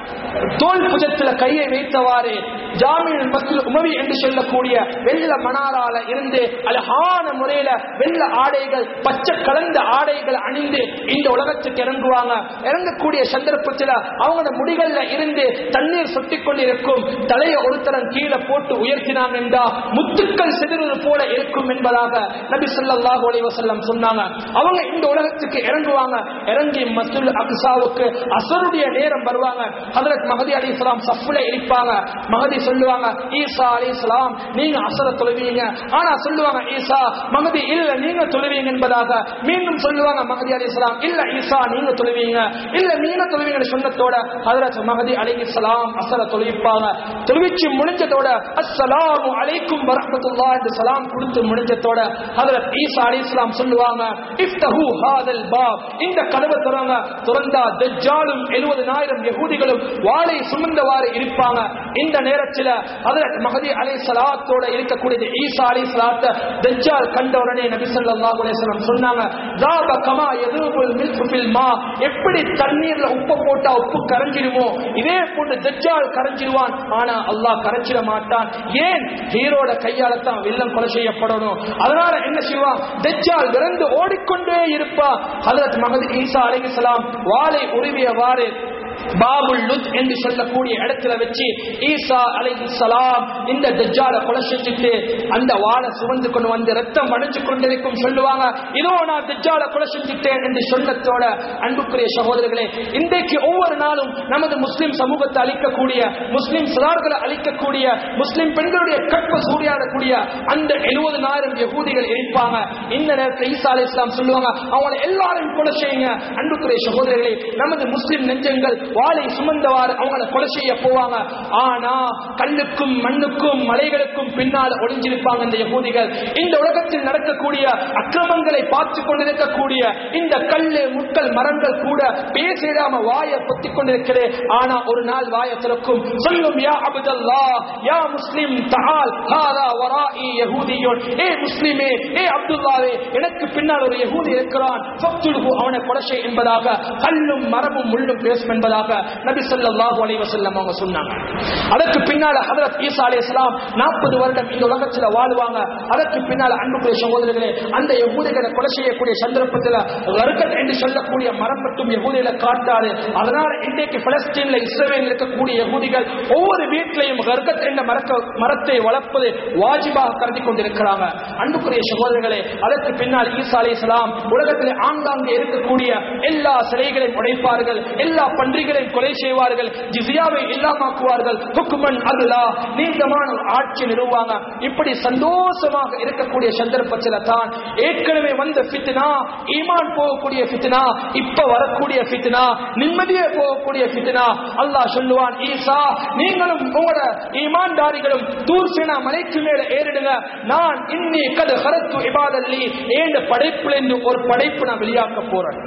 தோல் புஜத்துல கையை வைத்தவாறு ஜாமீன் மஸ்ஜித் உமவி என்று சொல்லக்கூடிய வெள்ள மணாரால இருந்து அழகான முறையில வெள்ள ஆடைகள் பச்சை கலந்த ஆடைகள் அணிந்து இந்த உலகத்துக்கு இறங்குவாங்க இறங்கக்கூடிய சந்தர்ப்பத்தில் அவங்களோட முடிகள்ல இருந்து தண்ணீர் சொட்டிக் கொண்டிருக்கும் தலையை ஒருத்தரம் கீழே போட்டு உயர்த்தினாங்க என்றா முத்துக்கள் சிதறுவது போல இருக்கும் என்பதாக நபி ஸல்லல்லாஹு அலைஹி வஸல்லம் சொன்னாங்க அவங்க இந்த உலகத்துக்கு இறங்குவாங்க இறங்கி மஸ்ஜித் அக்ஸாவுக்கு அசருடைய நேரம் வருவாங்க ஹஜரத் மஹதி அலைஹிஸ்ஸலாம் சஃப்ல இருப்பாங்க மஹதி சொல்லுவாங்க ஈசா அலைஹிஸ்ஸலாம் நீங்க அசர தொழுவீங்க ஆனா சொல்லுவாங்க ஈசா மஹதி இல்ல நீங்க தொழுவீங்க என்பதாக மீண்டும் சொல்லுவாங்க மஹதி அலைஹிஸ்ஸலாம் இல்ல ஈசா நீங்க தொழுவீங்க இல்ல நீங்க தொழுவீங்கன்னு சொன்னதோட ஹஜரத் மஹதி அலைஹிஸ்ஸலாம் அசர தொழுவிப்பாங்க தொழுவிச்சு முடிஞ்சதோட அஸ்ஸலாமு அலைக்கும் வரஹ்மத்துல்லாஹ் என்று சலாம் கொடுத்து முடிஞ்சதோட ஹஜரத் ஈசா அலைஹிஸ்ஸலாம் சொல்லுவாங்க இஃப்தஹு ஹாதல் பாப் இந்த கதவை திறங்க திறந்தா தஜ்ஜாலும் 70000 யகூதிகளும் வாளை சுமந்தவாறு இருப்பாங்க இந்த நேரத்தில் ஹஜரத் மஹதி அலைஹிஸ்ஸலாத்தோட இருக்கக்கூடிய ஈசா அலைஹிஸ்ஸலாத்த தஜ்ஜால் கண்ட உடனே நபி ஸல்லல்லாஹு அலைஹி வஸல்லம் சொன்னாங்க ذاب கமா யதுபுல் மில்க் ஃபில் மா எப்படி தண்ணீர்ல உப்பு போட்டா உப்பு கரைஞ்சிடுமோ இதே போன்று தஜ்ஜால் கரைஞ்சிடுவான் ஆனா அல்லாஹ் கரைச்சிட மாட்டான் ஏன் ஹீரோட கையால தான் வில்லன் கொலை செய்யப்படணும் அதனால என்ன செய்வான் தஜ்ஜால் விரைந்து ஓடிக்கொண்டே இருப்பான் ஹஜரத் மஹதி ஈசா அலைஹிஸ்ஸலாம் வாளை உருவியவாறு பாபுல் லுத் என்று சொல்லக்கூடிய இடத்துல வச்சு ஈசா அலைஹிஸ்ஸலாம் இந்த தஜ்ஜால கொலை செஞ்சுட்டு அந்த வாளை சுமந்து கொண்டு வந்து ரத்தம் வடிஞ்சு கொண்டிருக்கும் சொல்லுவாங்க இதோ நான் தஜ்ஜால கொலை செஞ்சுட்டேன் என்று சொன்னதோட அன்புக்குரிய சகோதரர்களே இன்றைக்கு ஒவ்வொரு நாளும் நமது முஸ்லிம் சமூகத்தை அழிக்கக்கூடிய முஸ்லிம் சிறார்களை அழிக்கக்கூடிய முஸ்லிம் பெண்களுடைய கற்ப சூறையாடக்கூடிய அந்த எழுபதனாயிரம் யகூதிகள் இருப்பாங்க இந்த நேரத்தில் ஈசா அலி இஸ்லாம் சொல்லுவாங்க அவங்களை எல்லாரும் கொலை செய்யுங்க அன்புக்குரிய சகோதரர்களே நமது முஸ்லிம் நெஞ்சங்கள் வாளை சுமந்தவாறு அவங்களை கொலை செய்ய போவாங்க ஆனா கல்லுக்கும் மண்ணுக்கும் மலைகளுக்கும் பின்னால் ஒளிஞ்சிருப்பாங்க இந்த யகூதிகள் இந்த உலகத்தில் நடக்கக்கூடிய அக்கிரமங்களை பார்த்து கொண்டிருக்கக்கூடிய இந்த கல்லு முட்கள் மரங்கள் கூட பேசிடாம வாயை பொத்திக் கொண்டிருக்கிறது ஆனா ஒரு நாள் வாயை திறக்கும் சொல்லும் யா அபுதல்லா யா முஸ்லிம் தஹால் ஹாதா வராஇ யஹூதியுன் ஏ முஸ்லிமே ஏ அப்துல்லாவே எனக்கு பின்னால் ஒரு யஹூதி இருக்கிறான் ஃபக்துல்ஹு அவனை கொலை செய் என்பதாக கல்லும் மரமும் முள்ளும் பேசும் என்பதாக நபி ஸல்லல்லாஹு அலைஹி வஸல்லம் அவங்க சொன்னாங்க அதற்கு பின்னால ஹஜரத் ஈசா அலைஹிஸ்ஸலாம் 40 வருடம் இந்த உலகத்துல வாழ்வாங்க அதற்கு பின்னால அன்புக்குரிய சகோதரர்களே அந்த யகூதிகளை கொலை செய்யக்கூடிய சந்தர்ப்பத்தில் கர்கத் என்று சொல்லக்கூடிய மரம் மட்டும் யகூதிகளை காட்டாது அதனால இன்றைக்கு பலஸ்தீன்ல இஸ்ரேலில் இருக்கக்கூடிய யகூதிகள் ஒவ்வொரு வீட்டிலையும் கர்கத் என்ற மரக்க மரத்தை வளர்ப்பது வாஜிபாக கருதி கொண்டிருக்கிறாங்க அன்புக்குரிய சகோதரர்களே அதற்கு பின்னால் ஈசா அலைஹிஸ்ஸலாம் உலகத்தில் ஆங்காங்கே இருக்கக்கூடிய எல்லா சிலைகளையும் உடைப்பார்கள் எல்லா பன்றிகளையும் கொலை செய்வார்கள் ஜிசியாவை இல்லாமாக்குவார்கள் ஹுக்குமன் அல்லாஹ் நீண்டமான ஒரு ஆட்சி நிறுவாங்க இப்படி சந்தோஷமாக இருக்கக்கூடிய சந்தர்ப்பத்தில் தான் ஏற்கனவே வந்த ஃபித்னா ஈமான் போகக்கூடிய ஃபித்னா இப்ப வரக்கூடிய ஃபித்னா நிம்மதியே போகக்கூடிய ஃபித்னா அல்லாஹ் சொல்லுவான் ஈசா நீங்களும் உங்களோட ஈமான்தாரிகளும் தூர் சேனா மலைக்கு மேல ஏறிடுங்க நான் இன்னி கது ஹரத்து இபாதல்லி ஏண்ட படைப்புல ஒரு படைப்பு நான் வெளியாக்க போறேன்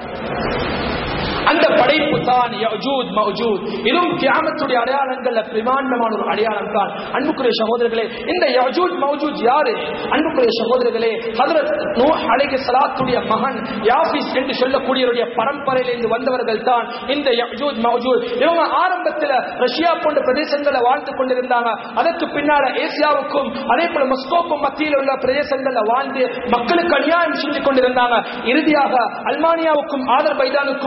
அந்த படைப்பு தான் யஜூத் மௌஜூத் இதுவும் கியாமத்துடைய அடையாளங்கள்ல பிரமாண்டமான ஒரு அடையாளம் தான் அன்புக்குரிய சகோதரர்களே இந்த யஜூத் மௌஜூத் யாரு அன்புக்குரிய சகோதரர்களே ஹஜரத் நூஹ் அலைஹி ஸலாத்துடைய மகன் யாஃபிஸ் என்று சொல்லக்கூடியவருடைய பரம்பரையிலிருந்து வந்தவர்கள் தான் இந்த யஜூத் மௌஜூத் இவங்க ஆரம்பத்தில் ரஷ்யா போன்ற பிரதேசங்களில் வாழ்ந்து கொண்டிருந்தாங்க அதற்கு பின்னால ஏசியாவுக்கும் அதே போல மஸ்கோக்கும் மத்தியில் உள்ள பிரதேசங்களில் வாழ்ந்து மக்களுக்கு அநியாயம் செஞ்சு கொண்டிருந்தாங்க இறுதியாக அல்மானியாவுக்கும் ஆதர் பைதானுக்கும் மத்தியில்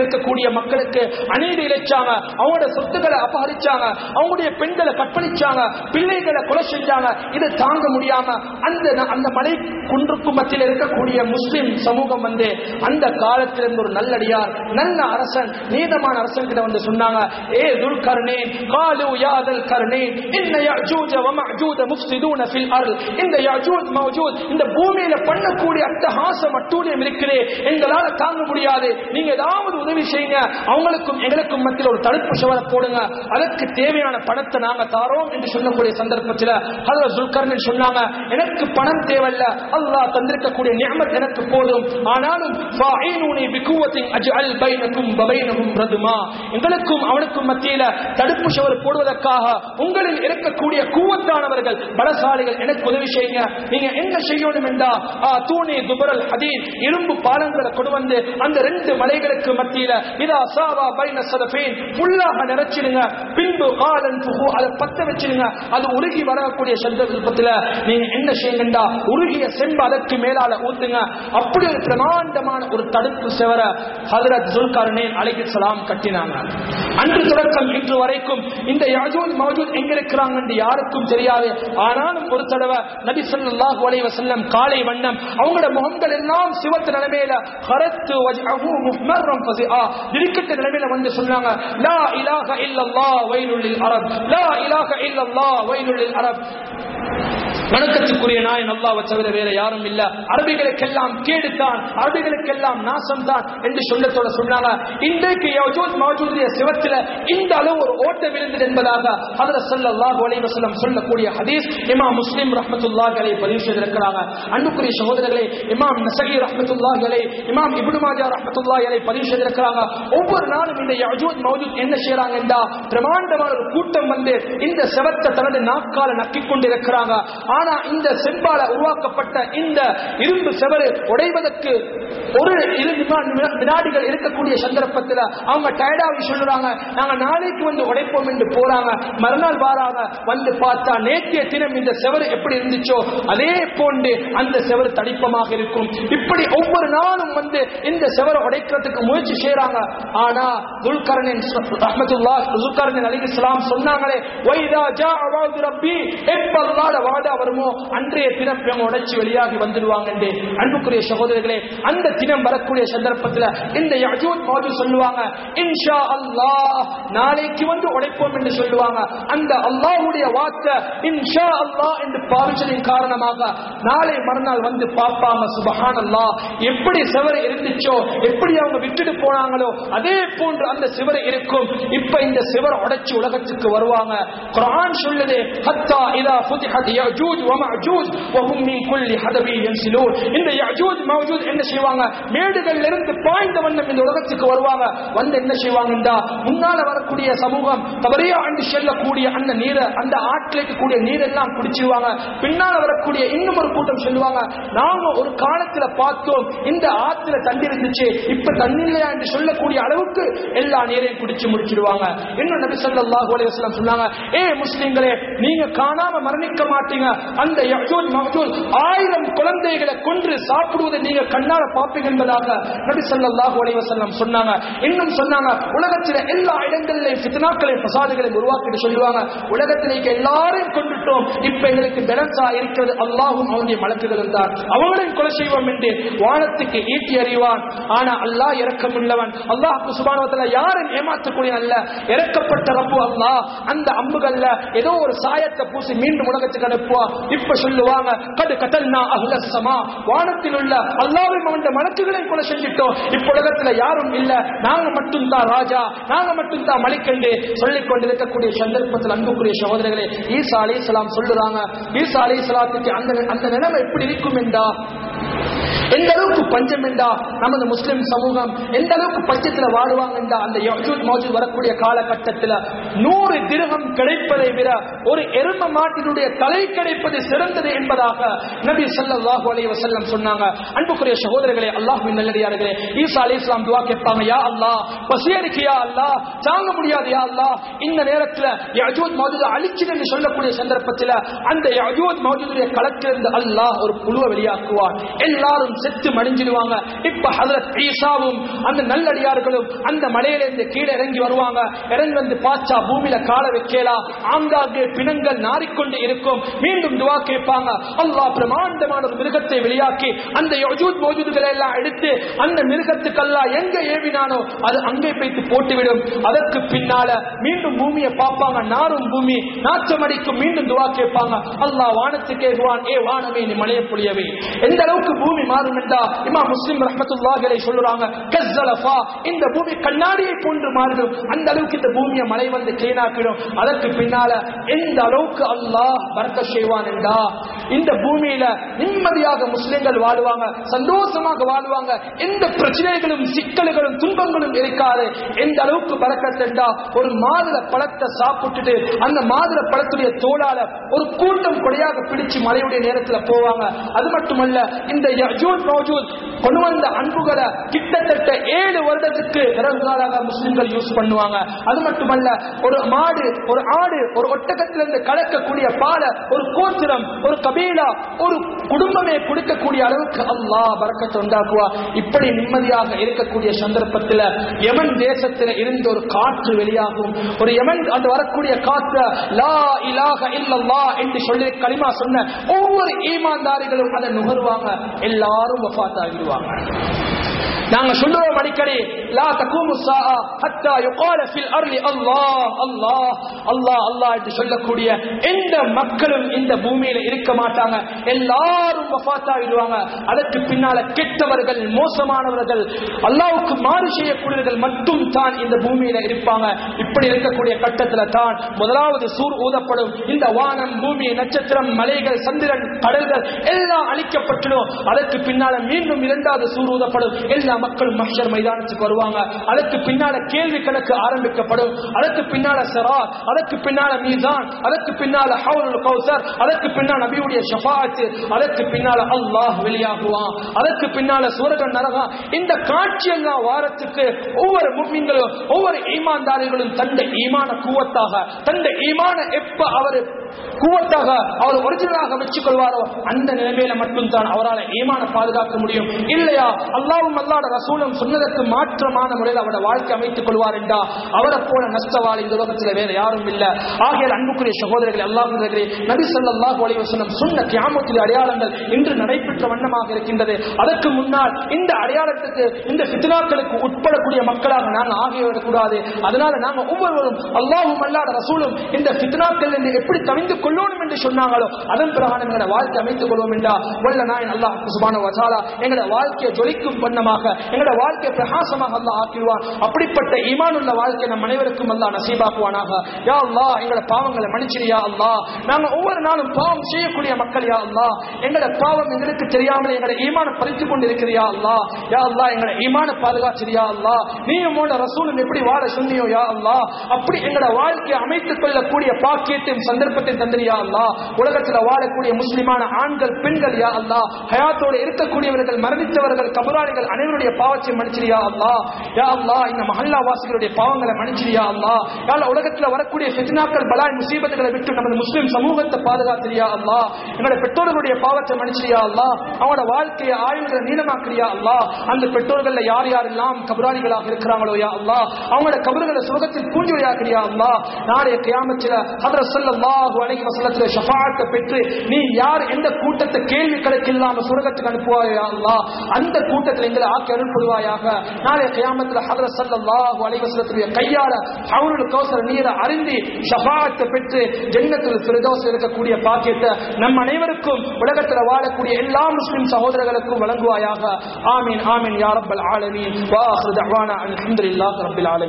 இருக்கக்கூடிய மக்களுக்கு அநீதி இழைச்சாங்க அவங்களோட சொத்துக்களை அபகரிச்சாங்க அவங்களுடைய பெண்களை கற்பழிச்சாங்க பிள்ளைகளை கொலை செஞ்சாங்க இதை தாங்க முடியாம அந்த அந்த மலை குன்றுக்கும் மத்தியில் இருக்கக்கூடிய முஸ்லிம் சமூகம் வந்து அந்த காலத்தில் இருந்த ஒரு நல்லடியார் நல்ல அரசன் நீதமான அரசன் கிட்ட வந்து சொன்னாங்க ஏ துல்கர்ணேன் காலு யாதல் கர்ணேன் இன்ன யஜூஜ வ மஅஜூஜ முஃப்ஸிதூன ஃபில் அர்ல் இந்த யஜூஜ் மௌஜூத் இந்த பூமியில பண்ணக்கூடிய அட்டகாசம் அட்டூழியம் இருக்கிறே எங்களால தாங்க முடியாது நீங்க ஏதாவது உதவி செய்யுங்க அவங்களுக்கும் எங்களுக்கும் மத்தியில் ஒரு தடுப்பு சுவரை போடுங்க அதற்கு தேவையான பணத்தை நாங்க தாரோம் என்று சொல்லக்கூடிய சந்தர்ப்பத்தில் ஹதரத் துல்கர்ணன் சொன்னாங்க எனக்கு பணம் தேவையில்ல அல்லாஹ் தந்திருக்கக்கூடிய நியமத் எனக்கு போதும் ஆனாலும் ஃபa'inuni பிகுவத்தின் அஜ்அல் பைனக்கும் வபைனஹும் ரதுமா எங்களுக்கும் அவனுக்கும் மத்தியில தடுப்பு சுவர் போடுவதற்காக உங்களில் இருக்கக்கூடிய கூவத்தானவர்கள் பலசாலிகள் எனக்கு உதவி செய்யுங்க நீங்க என்ன செய்யணும் என்றா ஆ, தூணி துபரல் ஹதீத் இரும்பு பாலங்களை கொண்டு வந்து அந்த ரெண்டு மலைகளுக்கு மத்தியில இதா சாவா பைன சதபேன் ஃபுல்லாக நிறைச்சிடுங்க பின்பு காலன் புகு அதை பத்த வச்சிடுங்க அது உருகி வரக்கூடிய சந்தர்ப்பத்துல நீங்க என்ன செய்யுங்கண்டா உருகிய செம்பு அதற்கு மேலால ஊத்துங்க அப்படி ஒரு பிரமாண்டமான ஒரு தடுப்பு செவர ஹதரத் ஜுல்கர்னேன் அலைஹிஸ்ஸலாம் கட்டினாங்க அன்று தொடக்கம் இன்று வரைக்கும் இந்த யாஜூத் மௌஜூத் எங்க இருக்கிறாங்க என்று யாருக்கும் தெரியாது ஆனாலும் ஒரு தடவை நபி ஸல்லல்லாஹு அலைஹி வஸல்லம் காலை வண்ணம் அவங்களோட முகங்கள் எல்லாம் சிவத்த நிலைமையில கரத்து வஜ்அஹு முஹ்மர்ரம் ஃபஸிஆ திடுக்கிட்ட நிலைமையில வந்து சொன்னாங்க லா இலாஹ இல்லல்லாஹ் வைலுல் லில் அரப் லா இலாஹ இல்லல்லாஹ் வைலுல் லில் அரப் வணக்கத்துக்குரிய நாயன் அல்லாவை தவிர வேற யாரும் இல்ல அரபிகளுக்கெல்லாம் கேடுத்தான் அரபிகளுக்கெல்லாம் நாசம் தான் என்று சொல்லத்தோட சொன்னாங்க இன்றைக்கு யஜூத் மௌஜூதிய சிவத்துல இந்த அளவு ஒரு ஓட்ட விழுந்தது என்பதாக ஹதரத் ஸல்லல்லாஹு அலைஹி வஸல்லம் சொல்லக்கூடிய ஹதீஸ் இமாம் முஸ்லிம் ரஹ்மத்துல்லாஹி அலைஹி பதிவு செய்திருக்கிறாங்க அன்புக்குரிய சகோதரர்களே இமாம் நஸஈ ரஹ்மத்துல்லாஹி அலைஹி இமாம் இப்னு மாஜா ரஹ்மத்துல்லாஹி அலைஹி பதிவு செய்திருக்கிறாங்க ஒவ்வொரு நாளும் இந்த யஜூத் மௌஜூத் என்ன செய்றாங்க என்றா பிரமாண்டமான ஒரு கூட்டம் வந்து இந்த செவத்தை தனது நாக்கால நக்கிக் கொண்டிருக்கிறாங்க ஆனா இந்த செம்பால உருவாக்கப்பட்ட இந்த இரும்பு செவரு உடைவதற்கு ஒரு இரு நிமி- வினாடிகள் இருக்கக்கூடிய சந்தர்ப்பத்தில் அவங்க டயர்டாகி சொல்றாங்க நாங்க நாளைக்கு வந்து உடைப்போம் என்று போறாங்க மறுநாள் வாராங்க வந்து பார்த்தா நேற்றைய தினம் இந்த செவரு எப்படி இருந்துச்சோ அதே போன்று அந்த செவரு தடிப்பமாக இருக்கும் இப்படி ஒவ்வொரு நாளும் வந்து இந்த செவரை உடைக்கிறதுக்கு முயற்சி செய்றாங்க ஆனா துல்கரனின் ரஹ்மத்துல்லா துல்கரனின் அலிஹிஸ்லாம் சொன்னாங்களே வைதா ஜா அவாது ரப்பி எப்ப அல்லாஹ்ட வாடா வருமோ அன்றைய தினம் இவங்க உடைச்சு வெளியாகி வந்துடுவாங்க என்று அன்புக்குரிய சகோதரர்களே அந்த தினம் வரக்கூடிய சந்தர்ப்பத்தில் இந்த யஜூத் மௌஜூ சொல்லுவாங்க இன்ஷா அல்லாஹ் நாளைக்கு வந்து உடைப்போம் என்று சொல்லுவாங்க அந்த அல்லாஹ்வுடைய வார்த்தை இன்ஷா அல்லாஹ் என்று பாவிச்சதின் காரணமாக நாளை மறுநாள் வந்து பார்ப்பாங்க சுபஹான் அல்லாஹ் எப்படி சிவரை இருந்துச்சோ எப்படி அவங்க விட்டுட்டு போனாங்களோ அதே போன்று அந்த சிவரை இருக்கும் இப்ப இந்த சிவரை உடைச்சு உலகத்துக்கு வருவாங்க குர்ஆன் சொல்லுது ஹத்தா இதா ஃபுதிஹத் யஜூஜ் வ மஅஜூஜ் வ ஹும் மின் குல்லி ஹதபி யன்சிலூன் இந்த யஜூஜ் மௌஜூத் என்ன செய்வாங்க மேடுகள்ல இருந்து பாய்ந்த வண்ணம் இந்த உலகத்துக்கு வருவாங்க வந்து என்ன செய்வாங்கன்றா முன்னால வரக்கூடிய சமூகம் தவறையா அண்டு செல்லக்கூடிய அந்த நீரை அந்த ஆற்றிലേക്ക് கூடிய நீரெல்லாம் குடிச்சிருவாங்க பின்னால வரக்கூடிய இன்னும் ஒரு கூட்டம் சொல்லுவாங்க நாங்க ஒரு காலத்துல பார்த்தோம் இந்த ஆத்துல தண்ணி இருந்துச்சு இப்ப தண்ணி இல்லையா என்று சொல்லக்கூடிய அளவுக்கு எல்லா நீரையும் குடிச்சு முடிச்சிடுவாங்க இன்னும் நபி ஸல்லல்லாஹு அலைஹி வஸல்லம் சொன்னாங்க ஏ முஸ்லிம்களே நீங்க காணாம மரணிக்க மாட்டீங்க அந்த யஜூஜ் மஹ்ஜூஜ் ஆயிரம் குழந்தைகளை கொன்று சாப்பிடுவதை நீங்க கண்ணால பார்ப்பீங்க என்பதாக நபி ஸல்லல்லாஹு அலைஹி வஸல்லம் சொன்னாங்க இன்னும் சொன்னாங்க உலகத்தில எல்லா இடங்களிலும் ஃபித்னாக்களையும் ஃபசாதுகளையும் உருவாக்கிட்டு சொல்லுவாங்க உலகத்திலே இங்க எல்லாரையும் கொண்டுட்டோம் இப்ப எங்களுக்கு பெலன்ஸா இருக்கிறது அல்லாஹும் அவனுடைய மலக்குகளும் தான் அவங்களையும் கொலை செய்வோம் என்று வானத்துக்கு ஈட்டி அறிவான் ஆனா அல்லாஹ் இரக்கமுள்ளவன் அல்லாஹ் சுபானவத்துல யாரும் ஏமாற்றக்கூடிய அல்ல இறக்கப்பட்ட ரப்பு அல்லாஹ் அந்த அம்புகள்ல ஏதோ ஒரு சாயத்தை பூசி மீண்டும் உலகத்துக்கு அனுப்புவா இப்ப சொல்லுவாங்க கடு கதல்னா அஹ்ல சமா வானத்தில் உள்ள அல்லாஹ்வையும் அவனுடைய மலக்குகளையும் கொலை செஞ்சிட்டோம் இப்ப உலகத்துல யாரும் இல்ல நாங்க மட்டும் தான் ராஜா நாங்க மட்டும் தான் மலிக்கண்டு சொல்லிக் கொண்டிருக்கக்கூடிய சந்தர்ப்பத்தில் அன்புக்குரிய சகோதரர்களே ஈசா அலி சொல்லுறாங்க ஈசா அலி அந்த அந்த நிலைமை எப்படி இருக்கும் என்றா எந்த அளவுக்கு பஞ்சம் என்றா நமது முஸ்லிம் சமூகம் எந்த அளவுக்கு பஞ்சத்துல வாழுவாங்க என்றா அந்த யஜூத் மௌஜூத் வரக்கூடிய காலகட்டத்தில் நூறு திருகம் கிடைப்பதை விட ஒரு எரும மாட்டினுடைய தலை கிடைப்பது சிறந்தது என்பதாக நபி ஸல்லல்லாஹு அலைஹி வஸல்லம் சொன்னாங்க அன்புக்குரிய சகோதரர்களே அல்லாஹ்வின் நல்லடியார்களே ஈசா அலைஹிஸ்ஸலாம் துஆ கேட்பாங்க யா அல்லாஹ் பசியருக்கு யா அல்லாஹ் தாங்க முடியாது யா அல்லாஹ் இந்த நேரத்துல யஜூத் மௌஜூத் அழிச்சுன்னு சொல்லக்கூடிய சந்தர்ப்பத்தில் அந்த யஜூத் மௌஜூதுடைய களத்திலிருந்து அல்லாஹ் ஒரு புழுவை வெளியாக்குவான் எல்லாரும் செத்து மடிஞ்சிடுவாங்க இப்ப ஹதரத் ஈசாவும் அந்த நல்லடியார்களும் அந்த மலையில இருந்து கீழே இறங்கி வருவாங்க இறங்கி வந்து பாச்சா பூமியில கால வைக்கலாம் ஆங்காங்கே பிணங்கள் நாறிக்கொண்டு இருக்கும் மீண்டும் துவா கேட்பாங்க அல்லாஹ் பிரமாண்டமான ஒரு மிருகத்தை வெளியாக்கி அந்த யஜூத் மோஜூதுகளை எல்லாம் எடுத்து அந்த மிருகத்துக்கெல்லாம் எங்க ஏவினானோ அது அங்கே வைத்து போட்டுவிடும் அதற்கு பின்னால மீண்டும் பூமியை பார்ப்பாங்க நாரும் பூமி நாச்சமடிக்கும் மீண்டும் துவா கேட்பாங்க அல்லாஹ் வானத்துக்கு ஏகுவான் ஏ வானமே நீ மழையை பொழியவே எந்த அளவுக்கு பூமி மாறும் என்றா இமா முஸ்லிம் ரஹமத்துல்லாஹிலை சொல்லுறாங்க கஸ்ஸலஃபா இந்த பூமி கண்ணாடியை போன்று மாறிடும் அந்த அளவுக்கு இந்த பூமியை மழை வந்து கிளீனாக்கிடும் அதற்கு பின்னால எந்த அளவுக்கு அல்லாஹ் பறக்க செய்வான் என்றா இந்த பூமியில நிம்மதியாக முஸ்லிம்கள் வாழுவாங்க சந்தோஷமாக வாழுவாங்க எந்த பிரச்சனைகளும் சிக்கல்களும் துன்பங்களும் இருக்காது எந்த அளவுக்கு பறக்கத்தண்டா ஒரு மாதுளை பழத்தை சாப்பிட்டுட்டு அந்த மாதுளை பழத்துடைய தோளால ஒரு கூட்டம் கொடையாக பிடிச்சு மழையுடைய நேரத்துல போவாங்க அது மட்டுமல்ல இந்த யஜூத் மௌஜூத் கொண்டு வந்த அன்புகளை கிட்டத்தட்ட ஏழு வருடத்துக்கு பிறகுகாலாக முஸ்லிம்கள் யூஸ் பண்ணுவாங்க அது மட்டுமல்ல ஒரு மாடு ஒரு ஆடு ஒரு ஒட்டகத்திலிருந்து கலக்கக்கூடிய பாலை ஒரு கோத்திரம் ஒரு கபீலா ஒரு குடும்பமே கொடுக்கக்கூடிய அளவுக்கு அல்லாஹ் பறக்கத்தை உண்டாக்குவா இப்படி நிம்மதியாக இருக்கக்கூடிய சந்தர்ப்பத்தில் யமன் தேசத்தில் இருந்து ஒரு காற்று வெளியாகும் ஒரு யமன் அந்த வரக்கூடிய காற்று லா இலாக இல்லல்லா என்று சொல்லி களிமா சொன்ன ஒவ்வொரு ஈமான்தாரிகளும் அதை நுகர்வாங்க எல்லாரும் வஃபாத் ஆகிடுவாங்க நாங்க சொல்றோம் அடிக்கடி லா தகூமு ஸாஆ ஹத்தா யுகால ஃபில் அர்லி அல்லாஹ் அல்லாஹ் அல்லாஹ் அல்லாஹ் என்று சொல்லக்கூடிய எந்த மக்களும் இந்த பூமியில இருக்க மாட்டாங்க எல்லாரும் வஃபாத் ஆகிடுவாங்க அதற்கு பின்னால கெட்டவர்கள் மோசமானவர்கள் அல்லாஹ்வுக்கு மாறு செய்யக்கூடியவர்கள் மட்டும் தான் இந்த பூமியில இருப்பாங்க இப்படி இருக்கக்கூடிய கட்டத்துல தான் முதலாவது சூர் ஊதப்படும் இந்த வானம் பூமி நட்சத்திரம் மலைகள் சந்திரன் கடல்கள் எல்லாம் அழிக்கப்பட்டுடும் அதற்கு பின்னால மீண்டும் இரண்டாவது சூர் ஊதப்படும் எல்லா மக்களும் மஹ்ஷர் மைதானத்துக்கு வருவாங்க அதற்கு பின்னால கேள்வி கணக்கு ஆரம்பிக்கப்படும் அதற்கு பின்னால சிராத் அதற்கு பின்னால மீசான் அதற்கு பின்னால ஹவுல் கௌசர் அதற்கு பின்னால் நபியுடைய ஷஃபாஅத் அதற்கு பின்னால அல்லாஹ் வெளியாகுவான் அதற்கு பின்னால சூரகன் நரகம் இந்த காட்சியெல்லாம் வாரத்துக்கு ஒவ்வொரு முஸ்லிம்களும் ஒவ்வொரு ஈமான்தாரிகளும் தந்த ஈமான கூவத்தாக தந்த ஈமான எப்ப அவர் கூவத்தாக அவர் ஒரிஜினலாக வச்சுக் கொள்வாரோ அந்த நிலைமையில மட்டும்தான் அவரால் ஈமான பாதுகாக்க முடியும் இல்லையா அல்லாவும் அல்லாட ரசூலும் சொன்னதற்கு மாற்றமான முறையில் அவரோட வாழ்க்கை அமைத்துக் கொள்வார் என்றா அவரை போல நஷ்டவாள் இந்த உலகத்தில் வேற யாரும் இல்ல ஆகிய அன்புக்குரிய சகோதரர்கள் அல்லாஹ் நபி ஸல்லல்லாஹு அலைஹி வஸல்லம் சொன்ன கியாமத்தில் அடையாளங்கள் இன்று நடைபெற்ற வண்ணமாக இருக்கின்றது அதற்கு முன்னால் இந்த அடையாளத்துக்கு இந்த ஃபித்னாக்களுக்கு உட்படக்கூடிய மக்களாக நாங்கள் ஆகியோட கூடாது அதனால நாங்க ஒவ்வொருவரும் அல்லாஹும் அல்லாத ரசூலும் இந்த ஃபித்னாக்கள் இருந்து எப்படி தவிந்து கொள்ளணும் என்று சொன்னாங்களோ அதன் பிரகாரம் எங்களோட வாழ்க்கை அமைத்துக் கொள்வோம் என்றா வல்ல நாயன் அல்லாஹ் சுபான வசாலா எங்களோட வாழ்க்கையை ஜொலிக்கும் வண்ணமாக எங்களோட வாழ்க்கையை பிரகாசமாக அல்லாஹ் ஆக்கிடுவான் அப்படிப்பட்ட ஈமானுள்ள வாழ்க்கை நம் அனைவருக்கும் அல்லாஹ் நசீபாக்குவானாக யா அல்லாஹ் எங்களோட பாவங்களை மன்னிச்சிரியா அல்லாஹ் நாங்க ஒவ்வொரு நாளும் பாவம் செய்யக்கூடிய மக்கள் யா அல்லாஹ் எங்களோட பாவம் எங்களுக்கு தெரியாமல் எங்களோட ஈமான பறித்துக் கொண்டு இருக்கிறியா அல்லாஹ் யா அல்லாஹ் எங்களோட ஈமான பாதுகாச்சிரியா அல்லாஹ் நீயும் உன்னோட ரசூலும் எப்படி வாழ சொன்னியோ யா அல்லாஹ் அப்படி எங்களோட வாழ்க்கையை அமைத்துக் கொள்ளக்கூடிய பாக்கியத்தையும் சந்தர்ப்பத்தை தந்திரியா அல்லாஹ் உலகத்துல வாழக்கூடிய முஸ்லிமான ஆண்கள் பெண்கள் யா அல்லாஹ் ஹயாத்தோட இருக்கக்கூடியவர்கள் மரணித்தவர்கள் கபராளிகள் அனைவருடைய பாவத்தை மன்னிச்சிரியா அல்லாஹ் யா அல்லாஹ் இந்த மஹல்லா வாசிகளுடைய பாவங்களை மன்னிச்சிரியா அல்லாஹ் யா அல்லாஹ் உலகத்துல வரக்கூடிய ஃபித்னாக்கள் பலாய் முசீபத்துகளை விட்டு நமது முஸ்லிம் சமூகத்தை பாதுகாத்திரியா அல்லாஹ் எங்களோட பெற்றோர்களுடைய பாவத்தை மன்னிச்சிரியா அல்லாஹ் அவங்களோட வாழ்க்கையை ஆயுள்களை நீளமாக்கிறியா அல்லாஹ் அந்த பெற்றோர்கள்ல யார் யாரெல்லாம் கபராளிகளாக இருக்கிறாங்களோ யா அல்லாஹ் அவங்களோட கபறுகளை சுகத்தில் பூஞ்சி வையாக்கிறியா அல்லாஹ் நாளைய கியாமத்தில ஹதரத் ஸல்லல்லாஹு அலைஹி வஸல்லத்துல ஷஃபாஅத்தை பெற்று நீ யார் எந்த கூட்டத்தை கேள்வி கணக்கு இல்லாம சுரகத்துக்கு அனுப்புவாயா அல்லாஹ் அந்த கூட்டத்தில் எங்களை ஆக்கி அனுப்புவாயாக நாளைய கியாமத்துல ஹதரத் ஸல்லல்லாஹு அலைஹி வஸல்லத்துடைய கையால ஹவுலுல் கௌசர் நீரை அருந்தி ஷஃபாஅத்தை பெற்று ஜன்னத்துல் ஃபிர்தௌஸ் இருக்கக்கூடிய பாக்கியத்தை நம் அனைவருக்கும் உலகத்தில் வாழக்கூடிய எல்லா முஸ்லிம் சகோதரர்களுக்கும் வழங்குவாயாக ஆமீன் ஆமீன் யா ரப்பல் ஆலமீன் வா ஆஹிரு தஅவானா அல்ஹம்துலில்லாஹி ரப்பில் ஆலமீன்